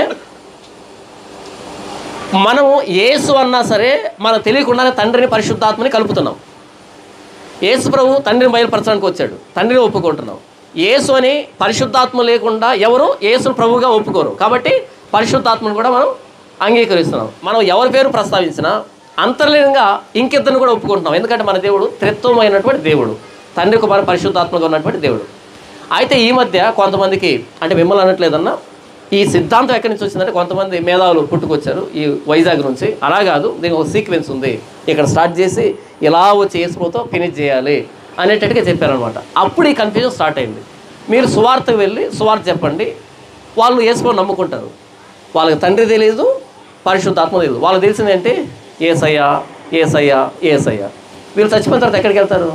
మనము యేసు అన్నా సరే మనకు తెలియకుండానే తండ్రిని పరిశుద్ధాత్మని కలుపుతున్నాం యేసు ప్రభు తండ్రిని బయలుపరచడానికి వచ్చాడు తండ్రిని ఒప్పుకుంటున్నాం యేసు అని పరిశుద్ధాత్మ లేకుండా ఎవరు యేసును ప్రభువుగా ఒప్పుకోరు కాబట్టి పరిశుద్ధాత్మను కూడా మనం అంగీకరిస్తున్నాం మనం ఎవరి పేరు ప్రస్తావించినా అంతర్లీనంగా ఇంకిద్దరిని కూడా ఒప్పుకుంటున్నాం ఎందుకంటే మన దేవుడు త్రిత్వమైనటువంటి దేవుడు తండ్రి కుమార పరిశుద్ధాత్మగా ఉన్నటువంటి దేవుడు అయితే ఈ మధ్య కొంతమందికి అంటే మిమ్మల్ని అనట్లేదన్నా ఈ సిద్ధాంతం ఎక్కడి నుంచి వచ్చిందంటే కొంతమంది మేధావులు పుట్టుకొచ్చారు ఈ వైజాగ్ నుంచి అలా కాదు దీనికి ఒక సీక్వెన్స్ ఉంది ఇక్కడ స్టార్ట్ చేసి ఇలా వచ్చి ఏసుపోతో ఫినిష్ చేయాలి అనేటట్టుగా చెప్పారనమాట అప్పుడు ఈ కన్ఫ్యూజన్ స్టార్ట్ అయింది మీరు సువార్తకు వెళ్ళి సువార్త చెప్పండి వాళ్ళు ఏసుకో నమ్ముకుంటారు వాళ్ళకి తండ్రి తెలియదు పరిశుద్ధాత్మ తెలియదు వాళ్ళకి తెలిసింది ఏంటి ఏసయ్యా ఏసయ్యా ఏసయ్యా వీళ్ళు చచ్చిపోయిన తర్వాత ఎక్కడికి వెళ్తారు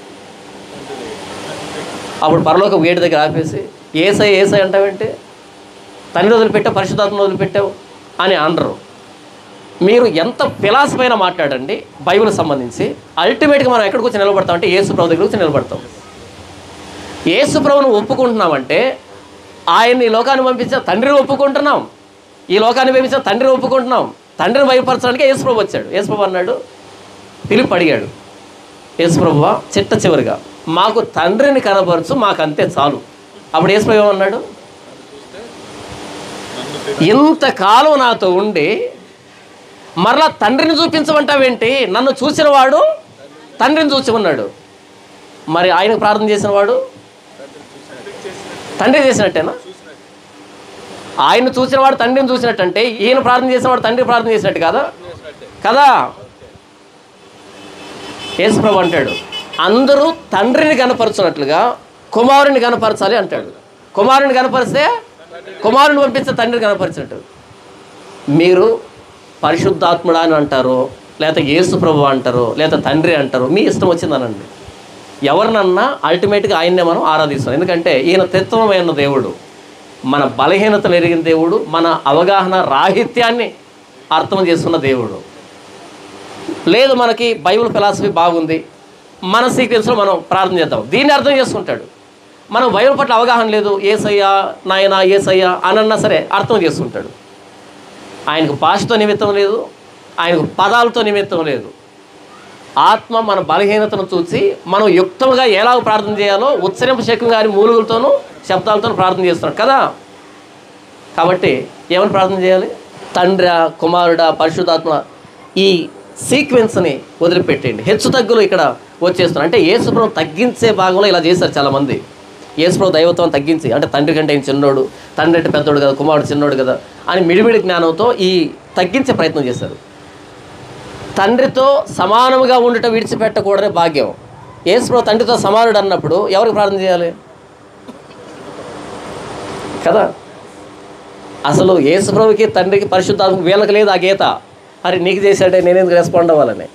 అప్పుడు పరలోక గేటు దగ్గర ఆపేసి ఏసై ఏసై అంటావేంటి తండ్రి వదిలిపెట్టావు పరిశుద్ధాత్మ వదిలిపెట్టావు అని అనరు మీరు ఎంత ఫిలాసఫీ అయినా మాట్లాడండి బైబిల్ సంబంధించి అల్టిమేట్గా మనం ఎక్కడికి వచ్చి నిలబడతాం అంటే యేసు ప్రభు దగ్గర వచ్చి నిలబడతాం యేసు ప్రభువును ఒప్పుకుంటున్నామంటే ఆయన్ని ఈ లోకాన్ని పంపించిన తండ్రిని ఒప్పుకుంటున్నాం ఈ లోకాన్ని పంపించిన తండ్రిని ఒప్పుకుంటున్నాం తండ్రిని బయలుపరచడానికి యేసు ప్రభు వచ్చాడు యేసు ప్రభు అన్నాడు పిలుపు అడిగాడు యేసు ప్రభువా చిట్ట చివరిగా మాకు తండ్రిని కనబరచు మాకు అంతే చాలు అప్పుడు యేసు ప్రభు ఏమన్నాడు ఇంతకాలం నాతో ఉండి మరలా తండ్రిని చూపించమంటావేంటి నన్ను చూసిన వాడు తండ్రిని చూసి ఉన్నాడు మరి ఆయనకు ప్రార్థన చేసిన వాడు తండ్రి చేసినట్టేనా ఆయన చూసిన వాడు తండ్రిని చూసినట్టంటే ఈయన ప్రార్థన చేసిన వాడు తండ్రి ప్రార్థన చేసినట్టు కదా కదా యేసుప్రభు అంటాడు అందరూ తండ్రిని కనపరచున్నట్లుగా కుమారుని కనపరచాలి అంటాడు కుమారుని కనపరిస్తే కుమారుని పంపిస్తే తండ్రిని కనపరిచినట్టు మీరు పరిశుద్ధాత్ముడా అని అంటారు లేకపోతే యేసు ప్రభు అంటారు లేదా తండ్రి అంటారు మీ ఇష్టం వచ్చిందనండి ఎవరినన్నా అల్టిమేట్గా ఆయన్నే మనం ఆరాధిస్తాం ఎందుకంటే ఈయన తత్వమైన దేవుడు మన బలహీనతలు ఎరిగిన దేవుడు మన అవగాహన రాహిత్యాన్ని అర్థం చేసుకున్న దేవుడు లేదు మనకి బైబిల్ ఫిలాసఫీ బాగుంది మన సీక్వెన్స్లో మనం ప్రార్థన చేద్దాం దీన్ని అర్థం చేసుకుంటాడు మనం బైబిల్ పట్ల అవగాహన లేదు ఏసయ్యా నాయన ఏసయ్యా అనన్నా సరే అర్థం చేసుకుంటాడు ఆయనకు భాషతో నిమిత్తం లేదు ఆయనకు పదాలతో నిమిత్తం లేదు ఆత్మ మన బలహీనతను చూసి మనం యుక్తంగా ఎలా ప్రార్థన చేయాలో ఉచ్చరింపు శక్యం గారి మూలుగులతోనూ శబ్దాలతోనూ ప్రార్థన చేస్తున్నాడు కదా కాబట్టి ఏమని ప్రార్థన చేయాలి తండ్రి కుమారుడా పరిశుద్ధాత్మ ఈ సీక్వెన్స్ని వదిలిపెట్టేయండి హెచ్చు తగ్గులు ఇక్కడ వచ్చేస్తున్నారు అంటే యేసుప్రభు తగ్గించే భాగంలో ఇలా చేశారు చాలామంది యేసుప్రభు దైవత్వం తగ్గించి అంటే తండ్రి కంటే ఆయన చిన్నోడు తండ్రి అంటే పెద్దోడు కదా కుమారుడు చిన్నోడు కదా అని మిడిమిడి జ్ఞానంతో ఈ తగ్గించే ప్రయత్నం చేశారు తండ్రితో సమానముగా ఉండటం విడిచిపెట్టకూడని భాగ్యం యేసుప్రభు తండ్రితో సమానుడు అన్నప్పుడు ఎవరికి ప్రార్థన చేయాలి కదా అసలు యేసుప్రభుకి తండ్రికి పరిశుద్ధాత్మకి వీళ్ళకి లేదు ఆ గీత అరే నీకు చేశాడే నేనెందుకు రెస్పాండ్ అవ్వాలని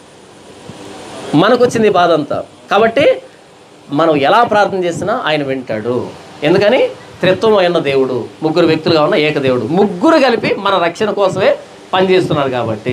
మనకు వచ్చింది ఈ బాధ అంతా కాబట్టి మనం ఎలా ప్రార్థన చేసినా ఆయన వింటాడు ఎందుకని త్రిత్వం అయిన దేవుడు ముగ్గురు వ్యక్తులుగా ఉన్న ఏకదేవుడు ముగ్గురు కలిపి మన రక్షణ కోసమే పనిచేస్తున్నారు కాబట్టి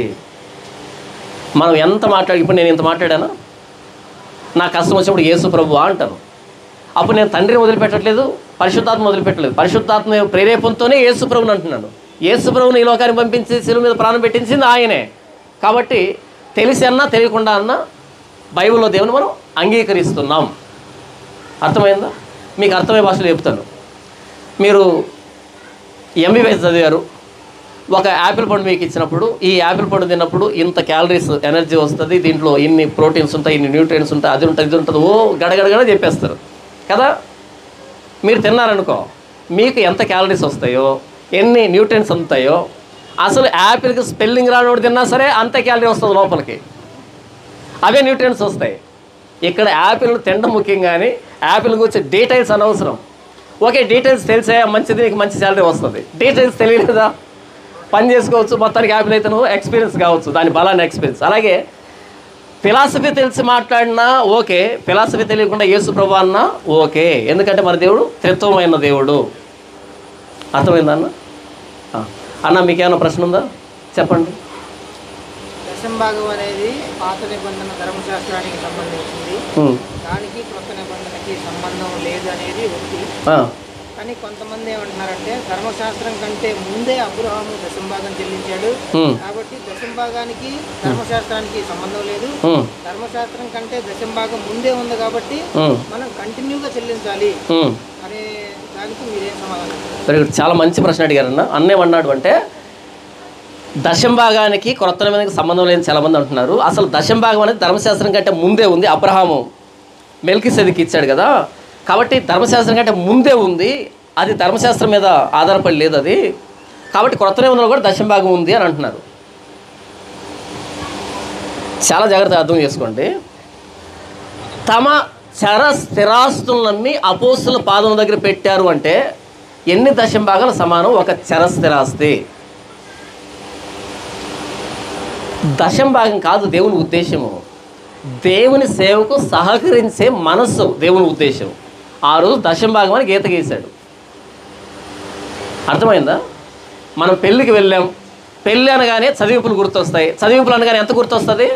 మనం ఎంత మాట్లాడి ఇప్పుడు నేను ఇంత మాట్లాడానా నా కష్టం వచ్చినప్పుడు యేసు ప్రభు అంటాను అప్పుడు నేను తండ్రిని వదిలిపెట్టట్లేదు పరిశుద్ధాత్మ వదిలిపెట్టలేదు పరిశుద్ధాత్మ ప్రేరేపంతోనే యేసు ప్రభుని అంటున్నాను యేసు ప్రభుని ఈ లోకాన్ని పంపించి శిలువ మీద ప్రాణం పెట్టించింది ఆయనే కాబట్టి తెలిసి అన్నా తెలియకుండా అన్నా బైబిల్లో దేవుని మనం అంగీకరిస్తున్నాం అర్థమైందా మీకు అర్థమయ్యే భాషలో చెప్తాను మీరు ఎంబీబీఎస్ చదివారు ఒక యాపిల్ పండు మీకు ఇచ్చినప్పుడు ఈ యాపిల్ పండు తిన్నప్పుడు ఇంత క్యాలరీస్ ఎనర్జీ వస్తుంది దీంట్లో ఇన్ని ప్రోటీన్స్ ఉంటాయి ఇన్ని న్యూట్రియన్స్ ఉంటాయి అది ఉంటుంది ఇది ఉంటుంది ఓ గడగడగడ చెప్పేస్తారు కదా మీరు తిన్నారనుకో మీకు ఎంత క్యాలరీస్ వస్తాయో ఎన్ని న్యూట్రియన్స్ ఉంటాయో అసలు యాపిల్కి స్పెల్లింగ్ రానోడు తిన్నా సరే అంతే క్యాలరీ వస్తుంది లోపలికి అవే న్యూట్రియన్స్ వస్తాయి ఇక్కడ యాపిల్ తినడం ముఖ్యం కానీ యాపిల్ గురించి డీటెయిల్స్ అనవసరం ఓకే డీటెయిల్స్ తెలిసే మంచిది నీకు మంచి శాలరీ వస్తుంది డీటెయిల్స్ తెలియలేదా పని చేసుకోవచ్చు మొత్తానికి యాపిల్ అయితే నువ్వు ఎక్స్పీరియన్స్ కావచ్చు దాని బలాన్ని ఎక్స్పీరియన్స్ అలాగే ఫిలాసఫీ తెలిసి మాట్లాడినా ఓకే ఫిలాసఫీ తెలియకుండా యేసు ప్రభు అన్నా ఓకే ఎందుకంటే మన దేవుడు త్రిత్వమైన దేవుడు అర్థమైందా అన్న ఆ. అన్న మీకేమైనా ప్రశ్న ఉందా చెప్పండి దశంభాగం అనేది పాత నిబంధన ధర్మశాస్త్రానికి సంబంధించింది ఉమ్. దానికి కొత్త నిబంధనకి సంబంధం లేదు అనేది ఒకటి ఆ. కానీ కొంతమంది ఏమంటున్నారంటే ధర్మశాస్త్రం కంటే ముందే అబ్రహాము దశంభాగం చెల్లించాడు ఉమ్. కాబట్టి దశంభాగానికి ధర్మశాస్త్రానికి సంబంధం లేదు ఉమ్. ధర్మశాస్త్రం కంటే దశంభాగం ముందే ఉంది కాబట్టి ఉమ్. మనం కంటిన్యూగా చెల్లించాలి ఉమ్. అనే దానికి మీరేం సమాధానం చెప్తారు? వెరీ గుడ్ చాలా మంచి ప్రశ్న అడిగారన్న అన్నేమన్నాడు అంటే దశం భాగానికి క్రొత్త నిబంధనకి సంబంధం లేని చాలామంది అంటున్నారు అసలు దశం భాగం అనేది ధర్మశాస్త్రం కంటే ముందే ఉంది అబ్రహాము మెల్కి సెదికి ఇచ్చాడు కదా కాబట్టి ధర్మశాస్త్రం కంటే ముందే ఉంది అది ధర్మశాస్త్రం మీద ఆధారపడి లేదు అది కాబట్టి క్రొత్త నిబంధనలో కూడా దశం భాగం ఉంది అని అంటున్నారు చాలా జాగ్రత్తగా అర్థం చేసుకోండి తమ చర స్థిరాస్తులన్నీ అపోస్తుల పాదం దగ్గర పెట్టారు అంటే ఎన్ని దశం భాగాలు సమానం ఒక చర స్థిరాస్తి దశం భాగం కాదు దేవుని ఉద్దేశము దేవుని సేవకు సహకరించే మనస్సు దేవుని ఉద్దేశం ఆ రోజు దశం భాగం అని గీత గీశాడు అర్థమైందా మనం పెళ్ళికి వెళ్ళాం పెళ్ళి అనగానే చదివింపులు గుర్తొస్తాయి చదివింపులు అనగానే ఎంత గుర్తొస్తుంది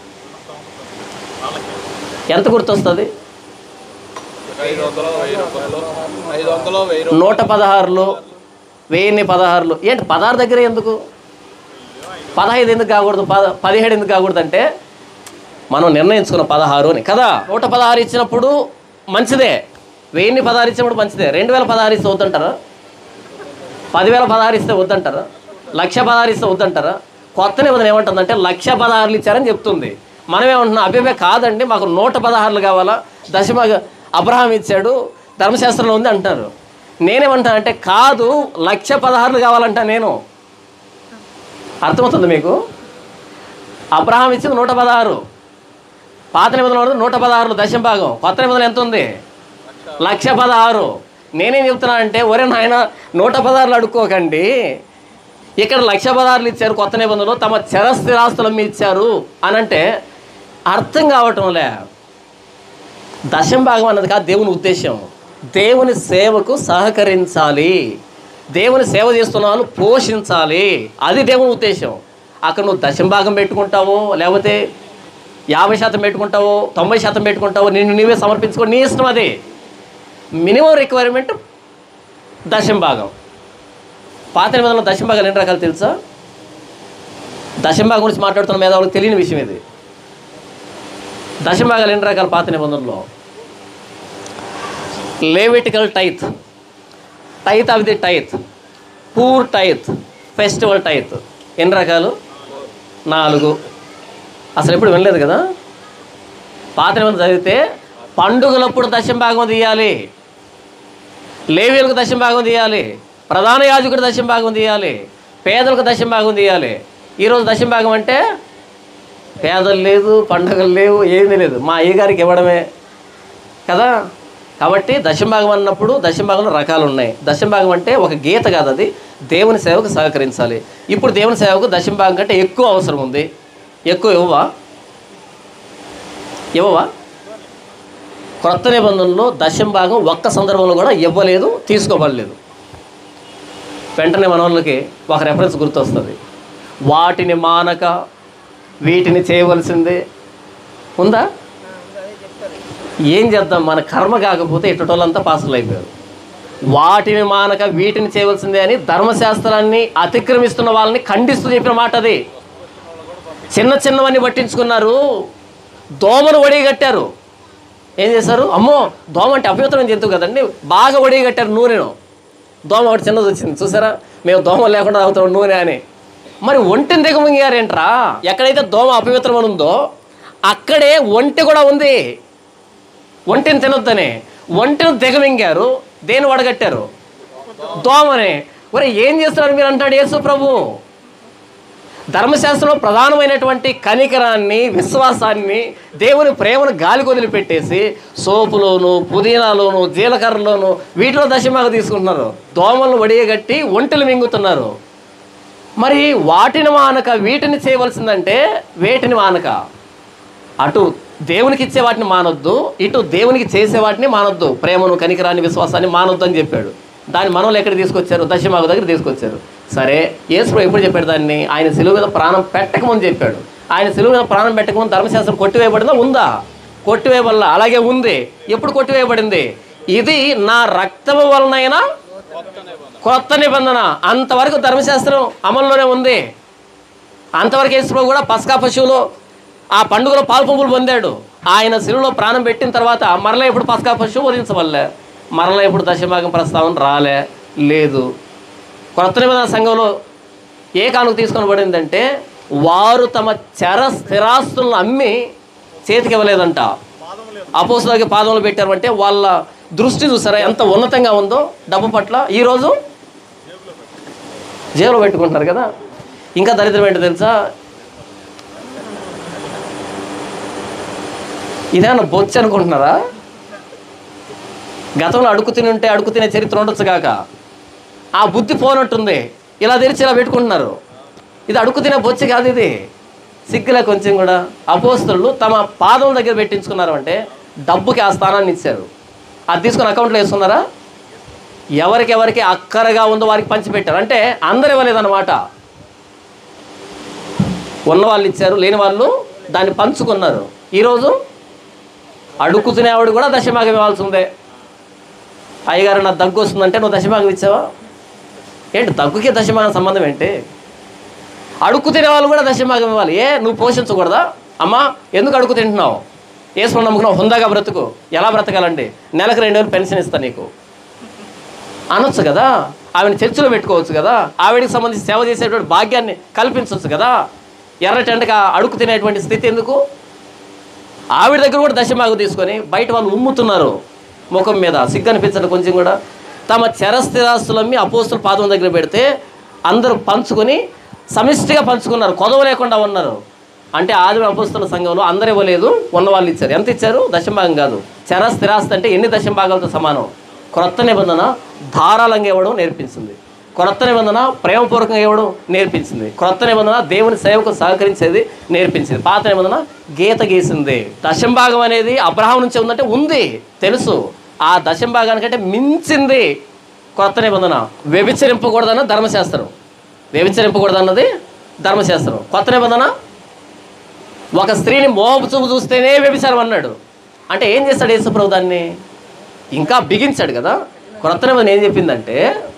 ఎంత గుర్తొస్తుంది ఐదు వందలు వెయ్యి రూపాయలు ఐదు వందలు వెయ్యి రూపాయలు నూట పదహారులు వెయ్యిన్ని పదహారులు ఏంటి పదహారు దగ్గర ఎందుకు పదహైదు ఎందుకు కాకూడదు పద పదిహేడు ఎందుకు కాకూడదు అంటే మనం నిర్ణయించుకున్న పదహారు అని కదా నూట పదహారు ఇచ్చినప్పుడు మంచిదే వెయ్యిన్ని పదహారు ఇచ్చినప్పుడు మంచిదే రెండు వేల పదహారు ఇస్తే వద్దంటారా పదివేల పదహారు ఇస్తే వద్దంటారా లక్ష పదహారు ఇస్తే వద్దంటారా కొత్త నిబంధన ఏమంటుందంటే లక్ష పదహారులు ఇచ్చారని చెప్తుంది మనం ఏమంటున్నాం అభివే కాదండి మాకు నూట పదహారులు కావాలా దశమ అబ్రహాం ఇచ్చాడు ధర్మశాస్త్రంలో ఉంది అంటారు నేనేమంటానంటే కాదు లక్ష పదహారులు కావాలంట నేను అర్థమవుతుంది మీకు అబ్రహాం ఇచ్చింది నూట పదహారు పాత నిబంధనలు ఉన్నది నూట పదహారులు దశం భాగం కొత్త నిబంధన ఎంత ఉంది లక్ష పదహారు నేనేం చెప్తున్నానంటే ఒరే నాయన నూట పదహారులు అడుక్కోకండి ఇక్కడ లక్ష పదహారులు ఇచ్చారు కొత్త నిబంధనలు తమ చరస్థిరాస్తులు మీ ఇచ్చారు అని అంటే అర్థం కావటంలే దశం భాగం అన్నది కాదు దేవుని ఉద్దేశం దేవుని సేవకు సహకరించాలి దేవుని సేవ చేస్తున్న వాళ్ళు పోషించాలి అది దేవుని ఉద్దేశం అక్కడ నువ్వు దశం భాగం పెట్టుకుంటావో లేకపోతే యాభై శాతం పెట్టుకుంటావో తొంభై శాతం పెట్టుకుంటావో నిన్ను నీవే సమర్పించుకో నీ ఇష్టం అది మినిమం రిక్వైర్మెంట్ దశం భాగం పాత నిబంధనలో దశం భాగాలు ఎన్ని రకాలు తెలుసా దశం భాగం గురించి మాట్లాడుతున్న మేధావులకు తెలియని విషయం ఇది దశం భాగాలు ఎన్ని రకాలు పాత నిబంధనలో Levitical tithe tithe of the tithe poor tithe festival tithe ఎన్ని రకాలు నాలుగు అసలు ఎప్పుడు వినలేదు కదా పాత నిబంధన చదివితే పండుగలప్పుడు దశం భాగం తీయాలి లేవీలకు దశం భాగం తీయాలి ప్రధాన యాజకుడి దశం భాగం తీయాలి పేదలకు దశం భాగం తీయాలి ఈరోజు దశం భాగం అంటే పేదలు లేదు పండగలు లేవు ఏమీ లేదు మా అయ్యగారికి ఇవ్వడమే కదా కాబట్టి దశంభాగం అన్నప్పుడు దశంభాగంలో రకాలు ఉన్నాయి దశంభాగం అంటే ఒక గీత కాదు అది దేవుని సేవకు సహకరించాలి ఇప్పుడు దేవుని సేవకు దశంభాగం కంటే ఎక్కువ అవసరం ఉంది ఎక్కువ ఇవ్వవా ఇవ్వవా క్రొత్త నిబంధనలో దశంభాగం ఒక్క సందర్భంలో కూడా ఇవ్వలేదు తీసుకోబడలేదు వెంటనే మన వాళ్ళకి ఒక రెఫరెన్స్ గుర్తొస్తుంది వాటిని మానక వీటిని చేయవలసిందే ఉందా ఏం చేద్దాం మన కర్మ కాకపోతే ఇట్టటోళ్ళంతా పాసులు అయిపోయారు వాటిని మానక వీటిని చేయవలసిందే అని ధర్మశాస్త్రాన్ని అతిక్రమిస్తున్న వాళ్ళని ఖండిస్తూ చెప్పిన మాట అది చిన్న చిన్నవన్నీ పట్టించుకున్నారు దోమను ఒడిగట్టారు ఏం చేశారు అమ్మో దోమ అంటే అపవిత్రం జంతువు కదండి బాగా ఒడిగట్టారు నూనెను దోమ ఒకటి చిన్నది వచ్చింది చూసారా మేము దోమ లేకుండా తాగుతాం నూనె అని మరి ఒంటిని దిగమింగారేంట్రా ఎక్కడైతే దోమ అపవిత్రం అని ఉందో అక్కడే ఒంటి కూడా ఉంది ఒంటిని తినొద్దని ఒంటిని దిగమింగారు దేని వడగట్టారు దోమని ఒరే ఏం చేస్తున్నారు మీరు అంటాడు యేసు ప్రభు ధర్మశాస్త్రంలో ప్రధానమైనటువంటి కనికరాన్ని విశ్వాసాన్ని దేవుని ప్రేమను గాలి వదిలిపెట్టేసి సోపులోను పుదీనాలోను జీలకర్రలోను వీటిలో దశమాగ తీసుకుంటున్నారు దోమలను వడియగట్టి ఒంటెలు మింగుతున్నారు మరి వాటిని మానక వీటిని చేయవలసిందంటే వేటిని మానక అటు దేవునికి ఇచ్చే వాటిని మానొద్దు ఇటు దేవునికి చేసే వాటిని మానొద్దు ప్రేమను కనికరాన్ని విశ్వాసాన్ని మానొద్దు అని చెప్పాడు దాన్ని మనలో ఎక్కడ తీసుకొచ్చారు దశమాగ దగ్గర తీసుకొచ్చారు సరే యేసు ఎప్పుడు చెప్పాడు దాన్ని ఆయన సిలువ మీద ప్రాణం పెట్టకముందు చెప్పాడు ఆయన సిలువ మీద ప్రాణం పెట్టకముందు ధర్మశాస్త్రం కొట్టివేయబడిందా ఉందా కొట్టివేయబడాల అలాగే ఉంది ఎప్పుడు కొట్టివేయబడింది ఇది నా రక్తము వలనైనా కొత్త నిబంధన అంతవరకు ధర్మశాస్త్రం అమల్లోనే ఉంది అంతవరకు యేసుప్రభు కూడా పస్కా పశువులో ఆ పండుగలో పాలు పంపులు పొందాడు ఆయన శిలువలో ప్రాణం పెట్టిన తర్వాత మరలా ఎప్పుడు పస్కా పశువు వధించవల్లే మరలా ఎప్పుడు దశభాగం ప్రస్తావన రాలే లేదు కొత్త నిబంధన సంఘంలో ఏ కానుక తీసుకొని పడిందంటే వారు తమ చర స్థిరాస్తులను అమ్మి చేతికి ఇవ్వలేదంట అపోసులకి పాదములు పెట్టారంటే వాళ్ళ దృష్టి చూసారా ఎంత ఉన్నతంగా ఉందో డబ్బు పట్ల ఈరోజు జేబులో పెట్టుకుంటారు కదా ఇంకా దరిద్రం ఏంటో తెలుసా ఇదేమన్నా బొచ్చు అనుకుంటున్నారా గతంలో అడుగు తిని ఉంటే అడుగు తినే చరిత్ర ఉండొచ్చు కాక ఆ బుద్ధి పోనట్టుంది ఇలా తెరిచి ఇలా పెట్టుకుంటున్నారు ఇది అడుగు తినే బొచ్చు కాదు ఇది సిగ్గులే కొంచెం కూడా అపోస్తులు తమ పాదం దగ్గర పెట్టించుకున్నారు అంటే డబ్బుకి ఆ స్థానాన్ని ఇచ్చారు అది తీసుకొని అకౌంట్లో వేసుకున్నారా ఎవరికి ఎవరికి అక్కరగా ఉందో వారికి పంచిపెట్టారు అంటే అందరు ఇవ్వలేదన్నమాట ఉన్న వాళ్ళు ఇచ్చారు లేని వాళ్ళు దాన్ని పంచుకున్నారు ఈరోజు అడుగు తినేవాడు కూడా దశభాగం ఇవ్వాల్సి ఉందే అయ్యగారు నా దగ్గు వస్తుందంటే నువ్వు దశభాగం ఇచ్చావా ఏంటి దగ్గుకి దశభాగం సంబంధం ఏంటి అడుక్కు తినే వాళ్ళు కూడా దశభాగం ఇవ్వాలి ఏ నువ్వు పోషించకూడదా అమ్మా ఎందుకు అడుగు తింటున్నావు వేసుకుని నమ్ముకున్నావు హుందాగా బ్రతుకు ఎలా బ్రతకాలండి నెలకు రెండు వేలు పెన్షన్ ఇస్తా నీకు అనొచ్చు కదా ఆవిడ చర్చిలో పెట్టుకోవచ్చు కదా ఆవిడకి సంబంధించి సేవ చేసేటువంటి భాగ్యాన్ని కల్పించవచ్చు కదా ఎర్రటెండగా అడుగు తినేటువంటి స్థితి ఎందుకు ఆవిడ దగ్గర కూడా దశమాగు తీసుకొని బయట వాళ్ళు ఉమ్ముతున్నారు ముఖం మీద సిగ్గు అనిపించండి కొంచెం కూడా తమ చరస్థిరాస్తులమ్మి అపోస్తుల పాదం దగ్గర పెడితే అందరూ పంచుకొని సమిష్టిగా పంచుకున్నారు కొదవ లేకుండా ఉన్నారు అంటే ఆదిమ అపోస్తుల సంఘంలో అందరు ఇవ్వలేదు ఉన్న వాళ్ళు ఇచ్చారు ఎంత ఇచ్చారు దశంభాగం కాదు చర స్థిరాస్తి అంటే ఎన్ని దశంభాగాలతో సమానం క్రొత్త నిబంధన ధారాళంగా ఇవ్వడం నేర్పించింది క్రొత్త నిబంధన ప్రేమపూర్వకంగా ఇవ్వడం నేర్పించింది క్రొత్త నిబంధన దేవుని సేవకు సహకరించేది నేర్పించింది పాత నిబంధన గీత గీసింది దశంభాగం అనేది అబ్రహాం నుంచి ఉందంటే ఉంది తెలుసు ఆ దశంభాగానికంటే మించింది కొత్త నిబంధన వ్యభిచరింపకూడదన్న ధర్మశాస్త్రం వ్యభిచరింపకూడదన్నది ధర్మశాస్త్రం కొత్త నిబంధన ఒక స్త్రీని మోహపు చూపు చూస్తేనే వ్యభిచారం అన్నాడు అంటే ఏం చేస్తాడు యేసుప్రభు దాన్ని ఇంకా బిగించాడు కదా క్రొత్త నిబంధన ఏం చెప్పిందంటే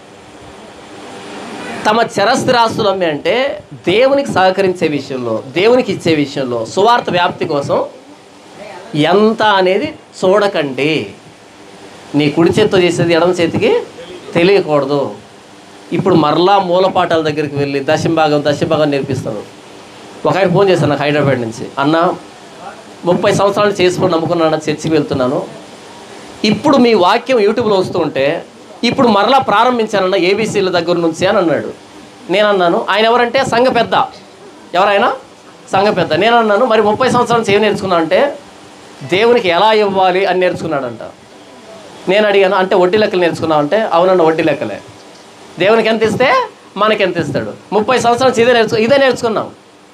తమ చరస్థిరాస్తులు అమ్మి అంటే దేవునికి సహకరించే విషయంలో దేవునికి ఇచ్చే విషయంలో సువార్త వ్యాప్తి కోసం ఎంత అనేది చూడకండి నీ కుడి చేత్తో చేసేది ఎడమ చేతికి తెలియకూడదు ఇప్పుడు మరలా మూలపాఠాల దగ్గరికి వెళ్ళి దశంభాగం దశంభాగం నేర్పిస్తారు ఒక ఆయన ఫోన్ చేశాను నాకు హైదరాబాద్ నుంచి అన్న ముప్పై సంవత్సరాలు చేసుకుని నమ్ముకున్నాను చర్చికి వెళ్తున్నాను ఇప్పుడు మీ వాక్యం యూట్యూబ్లో వస్తూ ఉంటే ఇప్పుడు మరలా ప్రారంభించానన్న ఏబీసీల దగ్గర నుంచి అని అన్నాడు నేను అన్నాను ఆయన ఎవరంటే సంఘ పెద్ద ఎవరైనా సంఘ పెద్ద నేను అన్నాను మరి ముప్పై సంవత్సరాల నుంచి ఏం నేర్చుకున్నావు అంటే దేవునికి ఎలా ఇవ్వాలి అని నేర్చుకున్నాడంట నేను అడిగాను అంటే వడ్డీ లెక్కలు నేర్చుకున్నావు అంటే అవునన్న వడ్డీ లెక్కలే దేవునికి ఎంత ఇస్తే మనకి ఎంత ఇస్తాడు ముప్పై సంవత్సరాల నుంచి ఇదే నేర్చు ఇదే నేర్చుకున్నాం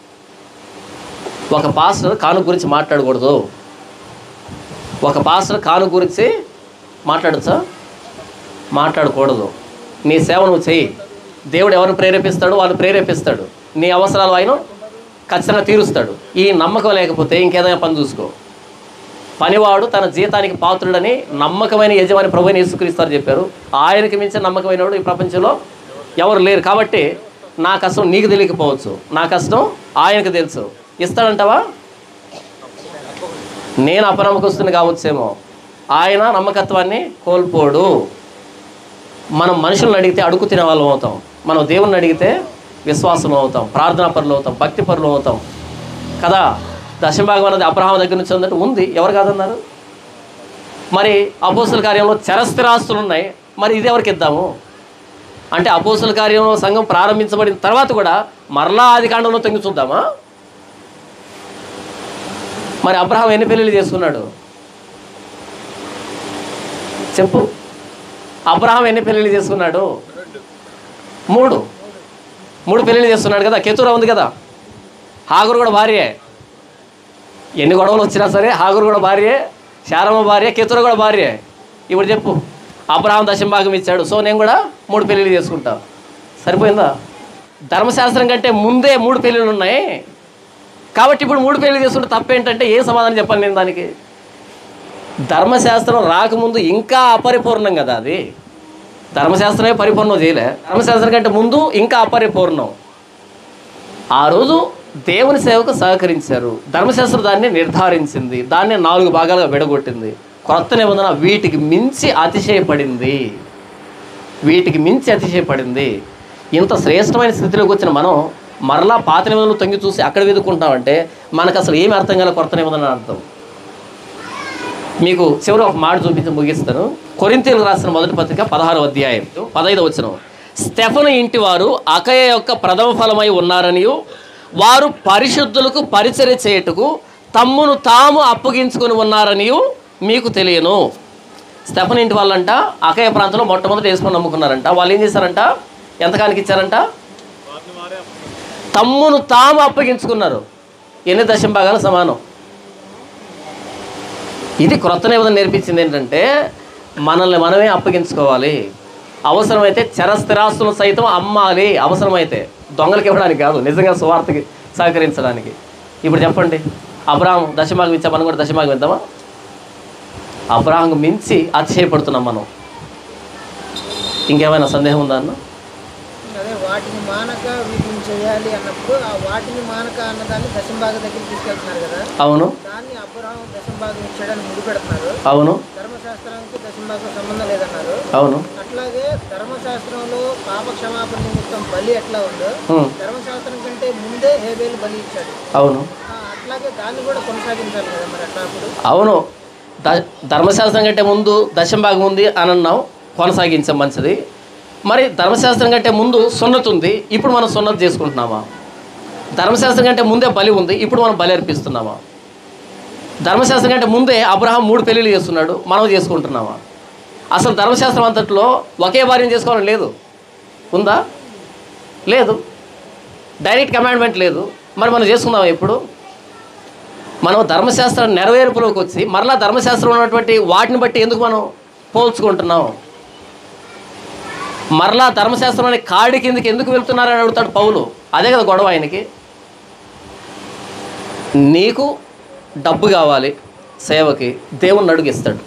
ఒక పాస్టర్ కాను గురించి మాట్లాడకూడదు ఒక పాస్టర్ కాను గురించి మాట్లాడచ్చా మాట్లాడకూడదు నీ సేవ నువ్వు చెయ్యి దేవుడు ఎవరిని ప్రేరేపిస్తాడు వాళ్ళు ప్రేరేపిస్తాడు నీ అవసరాలు ఆయన ఖచ్చితంగా తీరుస్తాడు ఈ నమ్మకం లేకపోతే ఇంకేదైనా పని చూసుకో పనివాడు తన జీతానికి పాత్రుడని నమ్మకమైన యజమాని ప్రభుని యేసుక్రీస్తారు చెప్పారు ఆయనకి మించిన నమ్మకమైన వాడు ఈ ప్రపంచంలో ఎవరు లేరు కాబట్టి నా కష్టం నీకు తెలియకపోవచ్చు నా కష్టం ఆయనకు తెలుసు ఇస్తాడంటావా నేను అపనమ్మకస్తుని కావచ్చేమో ఆయన నమ్మకత్వాన్ని కోల్పోడు మనం మనుషులను అడిగితే అడుగు తినే వాళ్ళం అవుతాం మనం దేవుణ్ణి అడిగితే విశ్వాసం అవుతాం ప్రార్థనా పరులు అవుతాం భక్తి పరులు అవుతాం కదా దశభాగం అనేది అబ్రహాం దగ్గర నుంచి ఉందంటే ఉంది ఎవరు కాదన్నారు మరి అపోసల కార్యంలో చరస్థిరాస్తులు ఉన్నాయి మరి ఇది ఎవరికి ఇద్దాము అంటే అపోసల కార్యంలో సంఘం ప్రారంభించబడిన తర్వాత కూడా మరలా ఆది కాండంలో తొంగి చూద్దామా మరి అబ్రహాం ఎన్ని పెళ్ళిళ్ళు చేసుకున్నాడు చెప్పు అబ్రహాం ఎన్ని పెళ్ళిళ్ళు చేసుకున్నాడు మూడు మూడు పెళ్ళిళ్ళు చేస్తున్నాడు కదా కేతురా ఉంది కదా హాగురు కూడా భార్యే ఎన్ని గొడవలు వచ్చినా సరే హాగురు కూడా భార్యే శారమ్మ భార్య కేతుర కూడా భార్యే ఇప్పుడు చెప్పు అబ్రహాం దశంభాగం ఇచ్చాడు సో నేను కూడా మూడు పెళ్ళిళ్ళు చేసుకుంటా సరిపోయిందా ధర్మశాస్త్రం కంటే ముందే మూడు పెళ్ళిళ్ళు ఉన్నాయి కాబట్టి ఇప్పుడు మూడు పెళ్ళిళ్ళు చేసుకుంటే తప్పేంటంటే ఏ సమాధానం చెప్పాలి నేను దానికి ధర్మశాస్త్రం రాకముందు ఇంకా అపరిపూర్ణం కదా అది ధర్మశాస్త్రమే పరిపూర్ణం చేయలే ధర్మశాస్త్రం కంటే ముందు ఇంకా అపరిపూర్ణం ఆ రోజు దేవుని సేవకు సహకరించారు ధర్మశాస్త్రం దాన్ని నిర్ధారించింది దాన్ని నాలుగు భాగాలుగా విడగొట్టింది క్రొత్త నిబంధన వీటికి మించి అతిశయపడింది వీటికి మించి అతిశయపడింది ఇంత శ్రేష్టమైన స్థితిలోకి వచ్చిన మనం మరలా పాత నిబంధనలు తొంగి చూసి అక్కడ వెతుక్కుంటామంటే మనకు అసలు ఏమి అర్థం కాలే కొత్త నిబంధన అని అర్థం మీకు చివరి ఒక మాట చూపించి ముగిస్తాను కొరింతీలకు రాసిన మొదటి పత్రిక పదహారు అధ్యాయం పదహైదు వచ్చిన స్టెఫను ఇంటి వారు అకయ యొక్క ప్రథమ ఫలమై ఉన్నారనియు వారు పరిశుద్ధులకు పరిచర్య చేయుటకు తమ్మును తాము అప్పగించుకొని ఉన్నారనియు మీకు తెలియను స్టెఫన్ ఇంటి వాళ్ళంట అకయ ప్రాంతంలో మొట్టమొదటి వేసుకొని నమ్ముకున్నారంట వాళ్ళు ఏం చేశారంట ఎంతకానికి ఇచ్చారంట తమ్మును తాము అప్పగించుకున్నారు ఎన్ని దశం భాగాలు సమానం ఇది క్రొత్త నిబంధన నేర్పించింది ఏంటంటే మనల్ని మనమే అప్పగించుకోవాలి అవసరమైతే చరస్థిరాస్తులను సైతం అమ్మాలి అవసరమైతే దొంగలకి ఇవ్వడానికి కాదు నిజంగా సువార్తకి సహకరించడానికి ఇప్పుడు చెప్పండి అబ్రాహం దశమాగం ఇచ్చా మనం కూడా దశమాగం ఇద్దామా అబ్రాహం మించి అతిశయపడుతున్నాం మనం ఇంకేమైనా సందేహం ఉందా అన్న అదే వాటిని మానక వీటిని చేయాలి అన్నప్పుడు ఆ వాటిని మానక అన్నదాన్ని దశంభాగ దగ్గర తీసుకెళ్తున్నారు కదా అవును దాన్ని అబ్రహాం దశంభాగం ఇచ్చాడని ముడి పెడుతున్నారు అవును ధర్మశాస్త్రానికి దశంభాగం సంబంధం లేదన్నారు అవును అట్లాగే ధర్మశాస్త్రంలో పాప క్షమాపణ నిమిత్తం బలి ఎట్లా ఉందో హ్మ్, ధర్మశాస్త్రం కంటే ముందే హేబేలు బలి ఇచ్చాడు అవును ఆ, అట్లాగే దాన్ని కూడా కొనసాగించాలి కదా మరి అట్లా అప్పుడు అవును ద ధర్మశాస్త్రం కంటే ముందు దశం భాగం ఉంది అని అన్నాం కొనసాగించాం మంచిది మరి ధర్మశాస్త్రం కంటే ముందు సున్నతి ఉంది ఇప్పుడు మనం సున్నతి చేసుకుంటున్నామా ధర్మశాస్త్రం కంటే ముందే బలి ఉంది ఇప్పుడు మనం బలి అర్పిస్తున్నామా ధర్మశాస్త్రం కంటే ముందే అబ్రహాం మూడు పెళ్ళిళ్ళు చేస్తున్నాడు మనం చేసుకుంటున్నామా అసలు ధర్మశాస్త్రం అంతట్లో ఒకే భార్యను చేసుకోవాలని లేదు ఉందా లేదు డైరెక్ట్ కమాండ్మెంట్ లేదు మరి మనం చేసుకుందామా ఎప్పుడు మనం ధర్మశాస్త్రం నెరవేర్పులోకి వచ్చి మరలా ధర్మశాస్త్రం ఉన్నటువంటి వాటిని బట్టి ఎందుకు మనం పోల్చుకుంటున్నాం మరలా ధర్మశాస్త్రం అనే కాడి కిందకి ఎందుకు వెళ్తున్నారని అడుగుతాడు పౌలు అదే కదా గొడవ ఆయనకి నీకు డబ్బు కావాలి సేవకి దేవుణ్ణి అడుగు ఇస్తాడు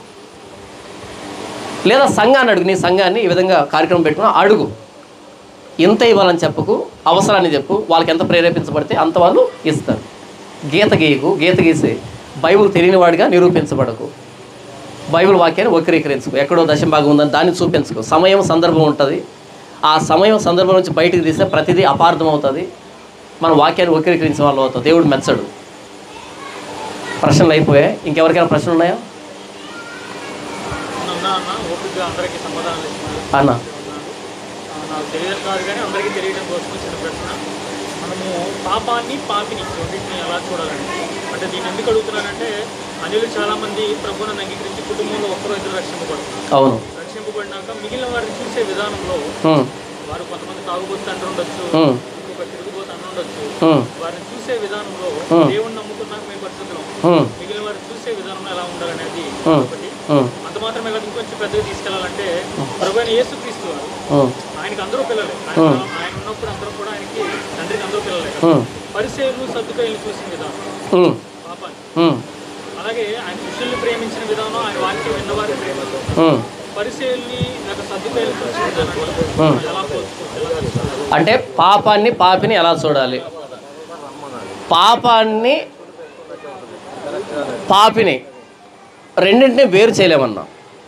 లేదా సంఘాన్ని అడుగు నీ సంఘాన్ని ఈ విధంగా కార్యక్రమం పెట్టుకుని అడుగు ఇంత ఇవ్వాలని చెప్పకు అవసరాన్ని చెప్పు వాళ్ళకి ఎంత ప్రేరేపించబడితే అంత వాళ్ళు ఇస్తారు గీత గీయకు గీత గీసి బైబుల్ తెలియని వాడిగా నిరూపించబడకు బైబిల్ వాక్యాన్ని వక్రీకరించుకో ఎక్కడో దశం భాగం ఉందని దాన్ని చూపించుకో సమయం సందర్భం ఉంటుంది ఆ సమయం సందర్భం నుంచి బయటికి తీస్తే ప్రతిదీ అపార్థం అవుతుంది మన వాక్యాన్ని వక్రీకరించిన వాళ్ళు అవుతాం దేవుడు మెచ్చడు ప్రశ్నలు అయిపోయాయి ఇంకెవరికైనా ప్రశ్నలు ఉన్నాయా అన్న అన్న ఓపిక అందరికీ సమాధానాలు ఇస్తున్నారు అన్న ఆ, నాకు తెలియదు కాదు కానీ అందరికీ తెలియడం కోసం చిన్న ప్రశ్న మన మనము పాపాన్ని పాపిని రెండింటిని ఎలా చూడాలండి అంటే దీన్ని ఎందుకు అడుగుతున్నానంటే అనిలు చాలా మంది ప్రభువును అంగీకరించి కుటుంబంలో ఒక్కరో ఇద్దరు రక్షింపబడుతున్నారు అవును రక్షింపబడినాక మిగిలిన వారిని చూసే విధానంలో ఉమ్, వారు కొంతమంది తాగుబోతు తండ్రి ఉండొచ్చు ఉమ్, ఇంకొక తిరుగుబోతు అన్న ఉండొచ్చు ఉమ్, వారిని చూసే విధానంలో Hmm. దేవుణ్ణి నమ్ముకున్నాక మేము పరిస్థితులు ఉమ్, మిగిలిన వారిని చూసే విధానంలో ఎలా ఉండాలనేది Hmm. ఒకటి ఉమ్, అంత మాత్రమే కాదు ఇంకొంచెం పెద్దగా తీసుకెళ్లాలంటే ప్రభు అయిన యేసుక్రీస్తు వారు ఉమ్, ఆయనకి అందరూ పిల్లలే ఆయన ఆయన ఉన్నప్పుడు అందరూ కూడా ఆయనకి తండ్రికి అందరూ పిల్లలే కదా. ఉమ్, పరిచయలు సర్దుకాయలు చూసిన విధానం ఉమ్, పాపాన్ని ఉమ్, అలాగే ఆయన శిష్యుల్ని ప్రేమించిన విధానం ఆయన వాక్యం విన్నవారిని ప్రేమించారు ఉమ్. పరిచయల్ని లేక సర్దుకాయలు చూసిన విధానాన్ని Hmm. ఎలా పోల్చుకోవచ్చు ఎలా తెలుసుకోవాలి? అంటే పాపాన్ని పాపిని ఎలా చూడాలి పాపాన్ని పాపిని రెండింటిని వేరు చేయలేమన్నా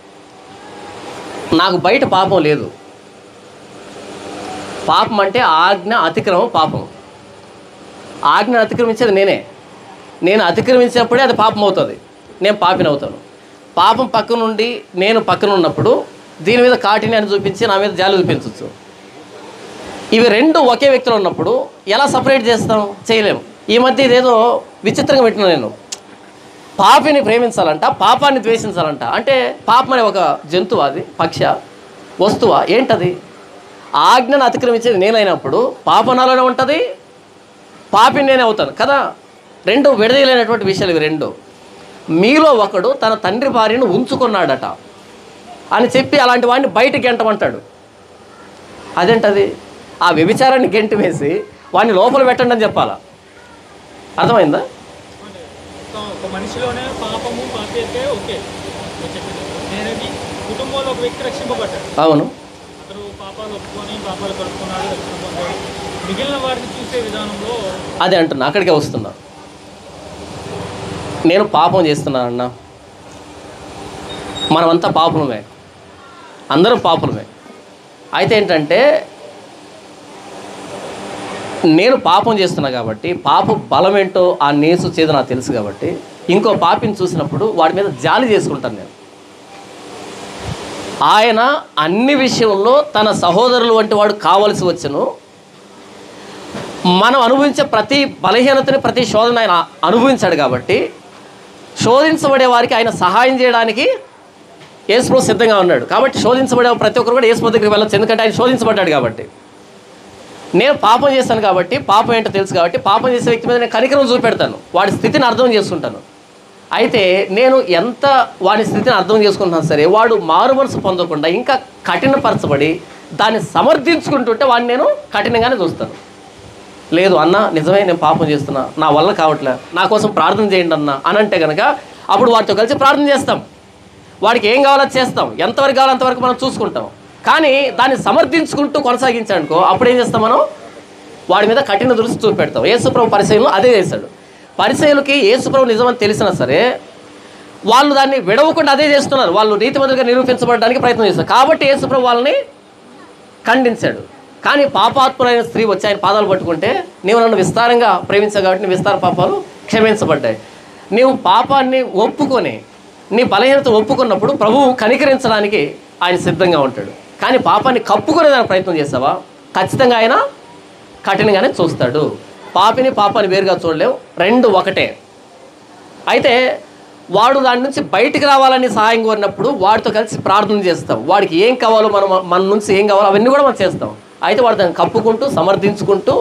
నాకు బయట పాపం లేదు పాపం అంటే ఆజ్ఞ అతిక్రమం పాపం ఆజ్ఞ అతిక్రమించేది నేనే నేను అతిక్రమించినప్పుడే అది పాపం అవుతుంది నేను పాపిని అవుతాను పాపం పక్క నుండి నేను పక్కన ఉన్నప్పుడు దీని మీద కాటిని అని చూపించి నా మీద జాలి చూపించవచ్చు ఇవి రెండు ఒకే వ్యక్తిలో ఉన్నప్పుడు ఎలా సపరేట్ చేస్తాం చేయలేము ఈ మధ్య ఇదేదో విచిత్రంగా పెట్టిన నేను పాపిని ప్రేమించాలంట పాపాన్ని ద్వేషించాలంట అంటే పాపం అనే ఒక జంతువు అది పక్ష వస్తువా ఏంటది ఆజ్ఞను అతిక్రమించేది నేనైనప్పుడు పాపం నాలోనే ఉంటుంది పాపిని నేనే అవుతాను కదా రెండు విడదీయలేనటువంటి విషయాలు ఇవి రెండు మీలో ఒకడు తన తండ్రి భార్యను ఉంచుకున్నాడట అని చెప్పి అలాంటి వాడిని బయటికి గెంటమంటాడు అదేంటది ఆ వ్యభిచారాన్ని గెంటి వేసి వాడిని లోపల పెట్టండి అని చెప్పాలా అర్థమైందా ఒక- ఒక మనిషిలోనే పాపము పాపేతే ఓకే నేను చెప్పింది నేనది కుటుంబంలో ఒక వ్యక్తి రక్షింపబడ్డాడు అవును అతను పాపాలు ఒప్పుకొని పాపాలు కలుపుకున్నాడు రక్షణ పొందాడు మిగిలిన వారిని చూసే విధానంలో అదే అంటున్నా అక్కడికే వస్తున్నా నేను పాపం చేస్తున్నానన్నా మనమంతా పాపులమే అందరం పాపులమే అయితే ఏంటంటే నేను పాపం చేస్తున్నా కాబట్టి పాప బలం ఏంటో ఆ నేసు చేదు నాకు తెలుసు కాబట్టి ఇంకో పాపిని చూసినప్పుడు వాడి మీద జాలి చేసుకుంటాను నేను ఆయన అన్ని విషయంలో తన సహోదరులు వంటి వాడు కావలసి వచ్చును మనం అనుభవించే ప్రతి బలహీనతని ప్రతి శోధన ఆయన అనుభవించాడు కాబట్టి శోధించబడే వారికి ఆయన సహాయం చేయడానికి యేసుప్రభు సిద్ధంగా ఉన్నాడు కాబట్టి శోధించబడే ప్రతి ఒక్కరు కూడా యేసుప్రభు దగ్గరికి వెళ్ళొచ్చు ఎందుకంటే ఆయన శోధించబడ్డాడు కాబట్టి నేను పాపం చేశాను కాబట్టి పాపం ఏంటో తెలుసు కాబట్టి పాపం చేసే వ్యక్తి మీద నేను కనికరం చూపెడతాను వాడి స్థితిని అర్థం చేసుకుంటాను అయితే నేను ఎంత వాడి స్థితిని అర్థం చేసుకుంటున్నాను సరే వాడు మారు మనసు పొందకుండా ఇంకా కఠినపరచబడి దాన్ని సమర్థించుకుంటుంటే వాడిని నేను కఠినంగానే చూస్తాను లేదు అన్న నిజమే నేను పాపం చేస్తున్నా నా వల్ల కావట్లే నా కోసం ప్రార్థన చేయండి అన్న అని అంటే కనుక అప్పుడు వాడితో కలిసి ప్రార్థన చేస్తాం వాడికి ఏం కావాలో అది చేస్తాం ఎంతవరకు కావాలో అంతవరకు మనం చూసుకుంటాం కానీ దాన్ని సమర్థించుకుంటూ కొనసాగించానుకో అప్పుడు ఏం చేస్తాం మనం వాడి మీద కఠిన దృష్టి చూపెడతాం యేసుప్రభు పరిచయంలో అదే చేశాడు పరిచయులకి యేసుప్రభు నిజమని తెలిసినా సరే వాళ్ళు దాన్ని విడవకుండా అదే చేస్తున్నారు వాళ్ళు నీతిమంతులుగా నిరూపించబడడానికి ప్రయత్నం చేస్తారు కాబట్టి యేసుప్రభు వాళ్ళని ఖండించాడు కానీ పాపాత్ములైన స్త్రీ వచ్చి ఆయన పాదాలు పట్టుకుంటే నీవు నన్ను విస్తారంగా ప్రేమించావు కాబట్టి నీ విస్తార పాపాలు క్షమించబడ్డాయి నీవు పాపాన్ని ఒప్పుకొని నీ బలహీనత ఒప్పుకున్నప్పుడు ప్రభువు కనికరించడానికి ఆయన సిద్ధంగా ఉంటాడు కానీ పాపాన్ని కప్పుకునే దానికి ప్రయత్నం చేసావా ఖచ్చితంగా ఆయన కఠినంగానే చూస్తాడు పాపిని పాపాన్ని వేరుగా చూడలేవు రెండు ఒకటే అయితే వాడు దాని నుంచి బయటికి రావాలని సహాయం కోరినప్పుడు వాడితో కలిసి ప్రార్థన చేస్తాం వాడికి ఏం కావాలో మనం మన నుంచి ఏం కావాలో అవన్నీ కూడా మనం చేస్తాం అయితే వాడు దాన్ని కప్పుకుంటూ సమర్థించుకుంటూ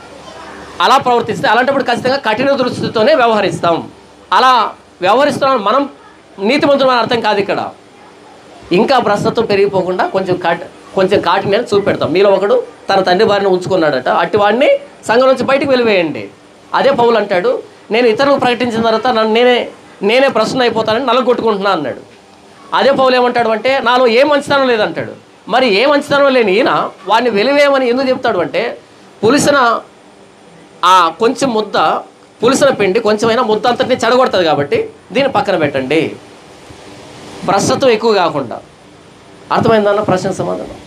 అలా ప్రవర్తిస్తే అలాంటప్పుడు ఖచ్చితంగా కఠిన దృష్టితోనే వ్యవహరిస్తాం అలా వ్యవహరిస్తున్నాం మనం నీతిమంతులు అని అర్థం కాదు ఇక్కడ ఇంకా భ్రష్టత్వం పెరిగిపోకుండా కొంచెం కాటి కొంచెం కాటిని చూపెడతాం మీలో ఒకడు తన తండ్రి భార్యను ఉంచుకున్నాడట అట్టి వాడిని సంఘం నుంచి బయటికి వెలివేయండి అదే పౌలు అంటాడు నేను ఇతరులకు ప్రకటించిన తర్వాత నన్ను నేనే నేనే ప్రశ్న అయిపోతానని నలగొట్టుకుంటున్నా అన్నాడు అదే పౌలు ఏమంటాడు అంటే నాలో ఏ మంచితనం లేదంటాడు మరి ఏ మంచితనం లేని ఈయన వాడిని వెలివేయమని ఎందుకు చెప్తాడు అంటే పులిసిన ఆ కొంచెం ముద్ద పులిసిన పిండి కొంచెమైనా ముద్ద అంతటిని చెడగొడుతుంది కాబట్టి దీన్ని పక్కన పెట్టండి భ్రష్టత్వం ఎక్కువ కాకుండా అర్థమైందన్న ప్రశ్న సమాధానం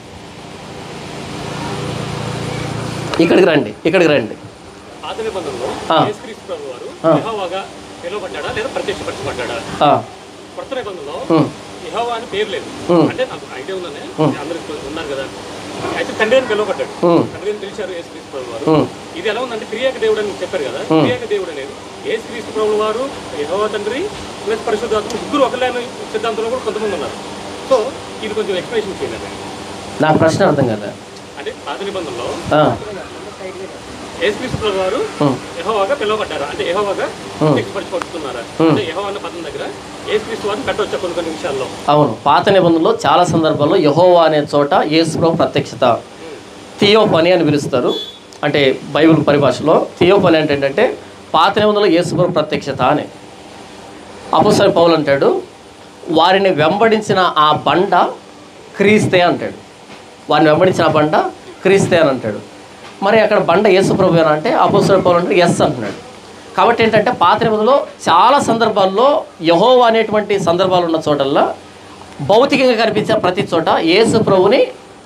ఇక్కడికి రండి ఇక్కడికి రండి పాత నిబంధనలో ఆ. యేసుక్రీస్తు ప్రభు వారు ఆ. యెహోవాగా పిలువబడ్డాడా లేదా ప్రత్యక్షపరచబడ్డాడా ఆ, కొత్త నిబంధనలో ఉమ్, యెహోవా అని పేరు లేదు Hmm. అంటే నాకు ఐడియా ఉందనే Hmm. అందరికి ఉన్నారు కదా అయితే తండ్రి అని పిలువబడ్డాడు ఉమ్, తండ్రి అని పిలిచారు యేసుక్రీస్తు ప్రభు వారు ఉమ్, ఇది ఎలా ఉందంటే క్రియాక దేవుడు అని చెప్పారు కదా Hmm. క్రియాక దేవుడు అనేది యేసుక్రీస్తు ప్రభు వారు యెహోవా తండ్రి ప్లస్ పరిశుద్ధాత్మ ముగ్గురు ఒకలేని సిద్ధాంతంలో కూడా కొంతమంది ఉన్నారు సో ఇది కొంచెం ఎక్స్ప్లెనేషన్ చేయాలి నాకు ప్రశ్న అర్థం కదా అంటే పాత నిబంధనలో ఆ, యేసుక్రీస్తు ప్రభు వారు ఉమ్, యెహోవాగా పిలువబడ్డారా అంటే యెహోవాగా Hmm. వ్యక్తపరచబడుతున్నారా Hmm. అంటే యెహోవా అన్న పదం దగ్గర యేసుక్రీస్తు వారిని పెట్టవచ్చా కొన్ని కొన్ని విషయాల్లో అవును పాత నిబంధనలో చాలా సందర్భాల్లో యహోవా అనే చోట యేసుప్రభు ప్రత్యక్షత థియోపని అని పిలుస్తారు అంటే బైబిల్ పరిభాషలో థియోపని అంటే ఏంటంటే పాత నిబంధనలో యేసుప్రభు ప్రత్యక్షత అని అపోసరి పౌలు అంటాడు వారిని వెంబడించిన ఆ బండ క్రీస్తే అంటాడు వారిని వెంబడించిన ఆ బండ క్రీస్తే అని అంటాడు మరి అక్కడ బండ యేసుప్రభు అని అంటే అపోసరి పౌలు అంటే ఎస్ అంటున్నాడు కాబట్టి ఏంటంటే పాత నిబంధనలో చాలా సందర్భాల్లో యహోవా అనేటువంటి సందర్భాలు ఉన్న చోటల్లో భౌతికంగా కనిపించే ప్రతి చోట యేసు ప్రభుని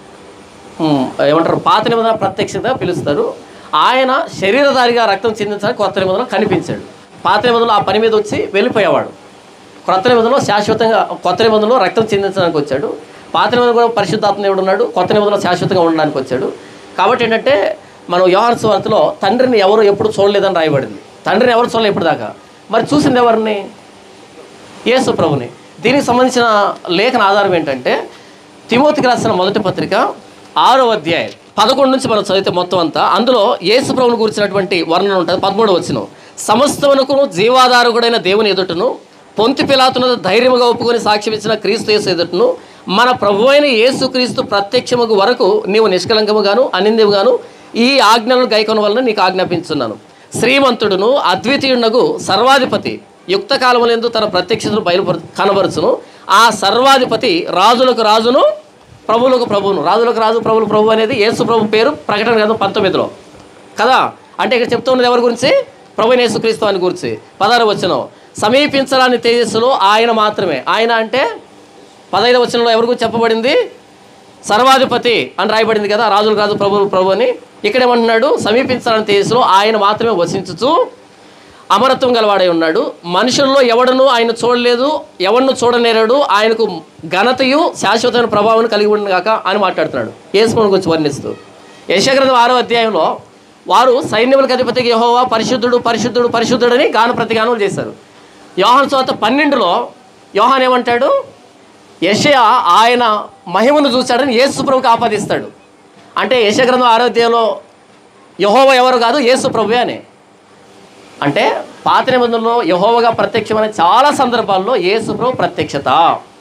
ఉమ్, ఏమంటారు పాత నిబంధన ప్రత్యక్షత పిలుస్తారు ఆయన శరీరధారిగా రక్తం చిందించడానికి కొత్త నిబంధనలో కనిపించాడు పాత నిబంధనలో ఆ పని మీద వచ్చి వెళ్ళిపోయేవాడు కొత్త నిబంధనలో శాశ్వతంగా కొత్త నిబంధనలో రక్తం చిందించడానికి వచ్చాడు పాత నిబంధన కూడా పరిశుద్ధాత్మ దేవుడు ఉన్నాడు కొత్త నిబంధనలో శాశ్వతంగా ఉండడానికి వచ్చాడు కాబట్టి ఏంటంటే మనం యోహాన్ సువార్తలో తండ్రిని ఎవరు ఎప్పుడు చూడలేదని రాయబడింది తండ్రిని ఎవరు చూడలేదు ఇప్పుడు దాకా మరి చూసింది ఎవరిని యేసు ప్రభుని దీనికి సంబంధించిన లేఖన ఆధారం ఏంటంటే తిమోతికి రాసిన మొదటి పత్రిక ఆరో అధ్యాయం పదకొండు నుంచి మనం చదివితే మొత్తం అంతా అందులో యేసు ప్రభుని గురించినటువంటి వర్ణన ఉంటుంది పదమూడు వచ్చిన సమస్తమునకును జీవాధారకుడైన దేవుని ఎదుటను పొంతి పిలాతును ధైర్యముగా ఒప్పుకొని సాక్ష్యం ఇచ్చిన క్రీస్తు యేసు ఎదుటను మన ప్రభు అయిన యేసు క్రీస్తు ప్రత్యక్షముకు వరకు నీవు నిష్కలంకముగాను అనిందిగాను ఈ ఆజ్ఞలను గైకొన వలన నీకు ఆజ్ఞాపించున్నాను శ్రీమంతుడును అద్వితీయునగు సర్వాధిపతి యుక్త కాలములందు తన ప్రత్యక్షతను బయలుపరు కనబరుచును ఆ సర్వాధిపతి రాజులకు రాజును ప్రభువులకు ప్రభువును రాజులకు రాజు ప్రభువులకు ప్రభు అనేది యేసు ప్రభు పేరు ప్రకటన గ్రంథం పంతొమ్మిదిలో కదా అంటే ఇక్కడ చెప్తున్నది ఎవరి గురించి ప్రభు యేసుక్రీస్తు అని గురించి పదహారు వచనం సమీపించరాని తేజస్సులో ఆయన మాత్రమే ఆయన అంటే పదహైదు వచనంలో ఎవరి గురించి చెప్పబడింది సర్వాధిపతి అని రాయబడింది కదా రాజులకు రాజు ప్రభువులకు ప్రభు అని ఇక్కడ ఏమంటున్నాడు సమీపించాలని తేజస్సులో ఆయన మాత్రమే వసించుచు అమరత్వం గలవాడై ఉన్నాడు మనుషుల్లో ఎవడను ఆయన చూడలేదు ఎవరిను చూడనేరాడు ఆయనకు ఘనతయు శాశ్వతమైన ప్రభావం కలిగి ఉండను కాక అని మాట్లాడుతున్నాడు యేసుకుని గురించి వర్ణిస్తూ యశగ్రంథం ఆరో అధ్యాయంలో వారు సైన్యములకు అధిపతికి యహోవా పరిశుద్ధుడు పరిశుద్ధుడు పరిశుద్ధుడని గాన ప్రతిగానం చేశారు యోహాన్ చోత పన్నెండులో యోహాన్ ఏమంటాడు యషయా ఆయన మహిమను చూశాడని యేసు ప్రభుకి ఆపాదిస్తాడు అంటే యశగ్రంథం ఆరోగ్యంలో యహోవ ఎవరు కాదు యేసు ప్రభు అని అంటే పాత నిబంధనలో యహోవగా ప్రత్యక్షమైన చాలా సందర్భాల్లో యేసు ప్రభు ప్రత్యక్షత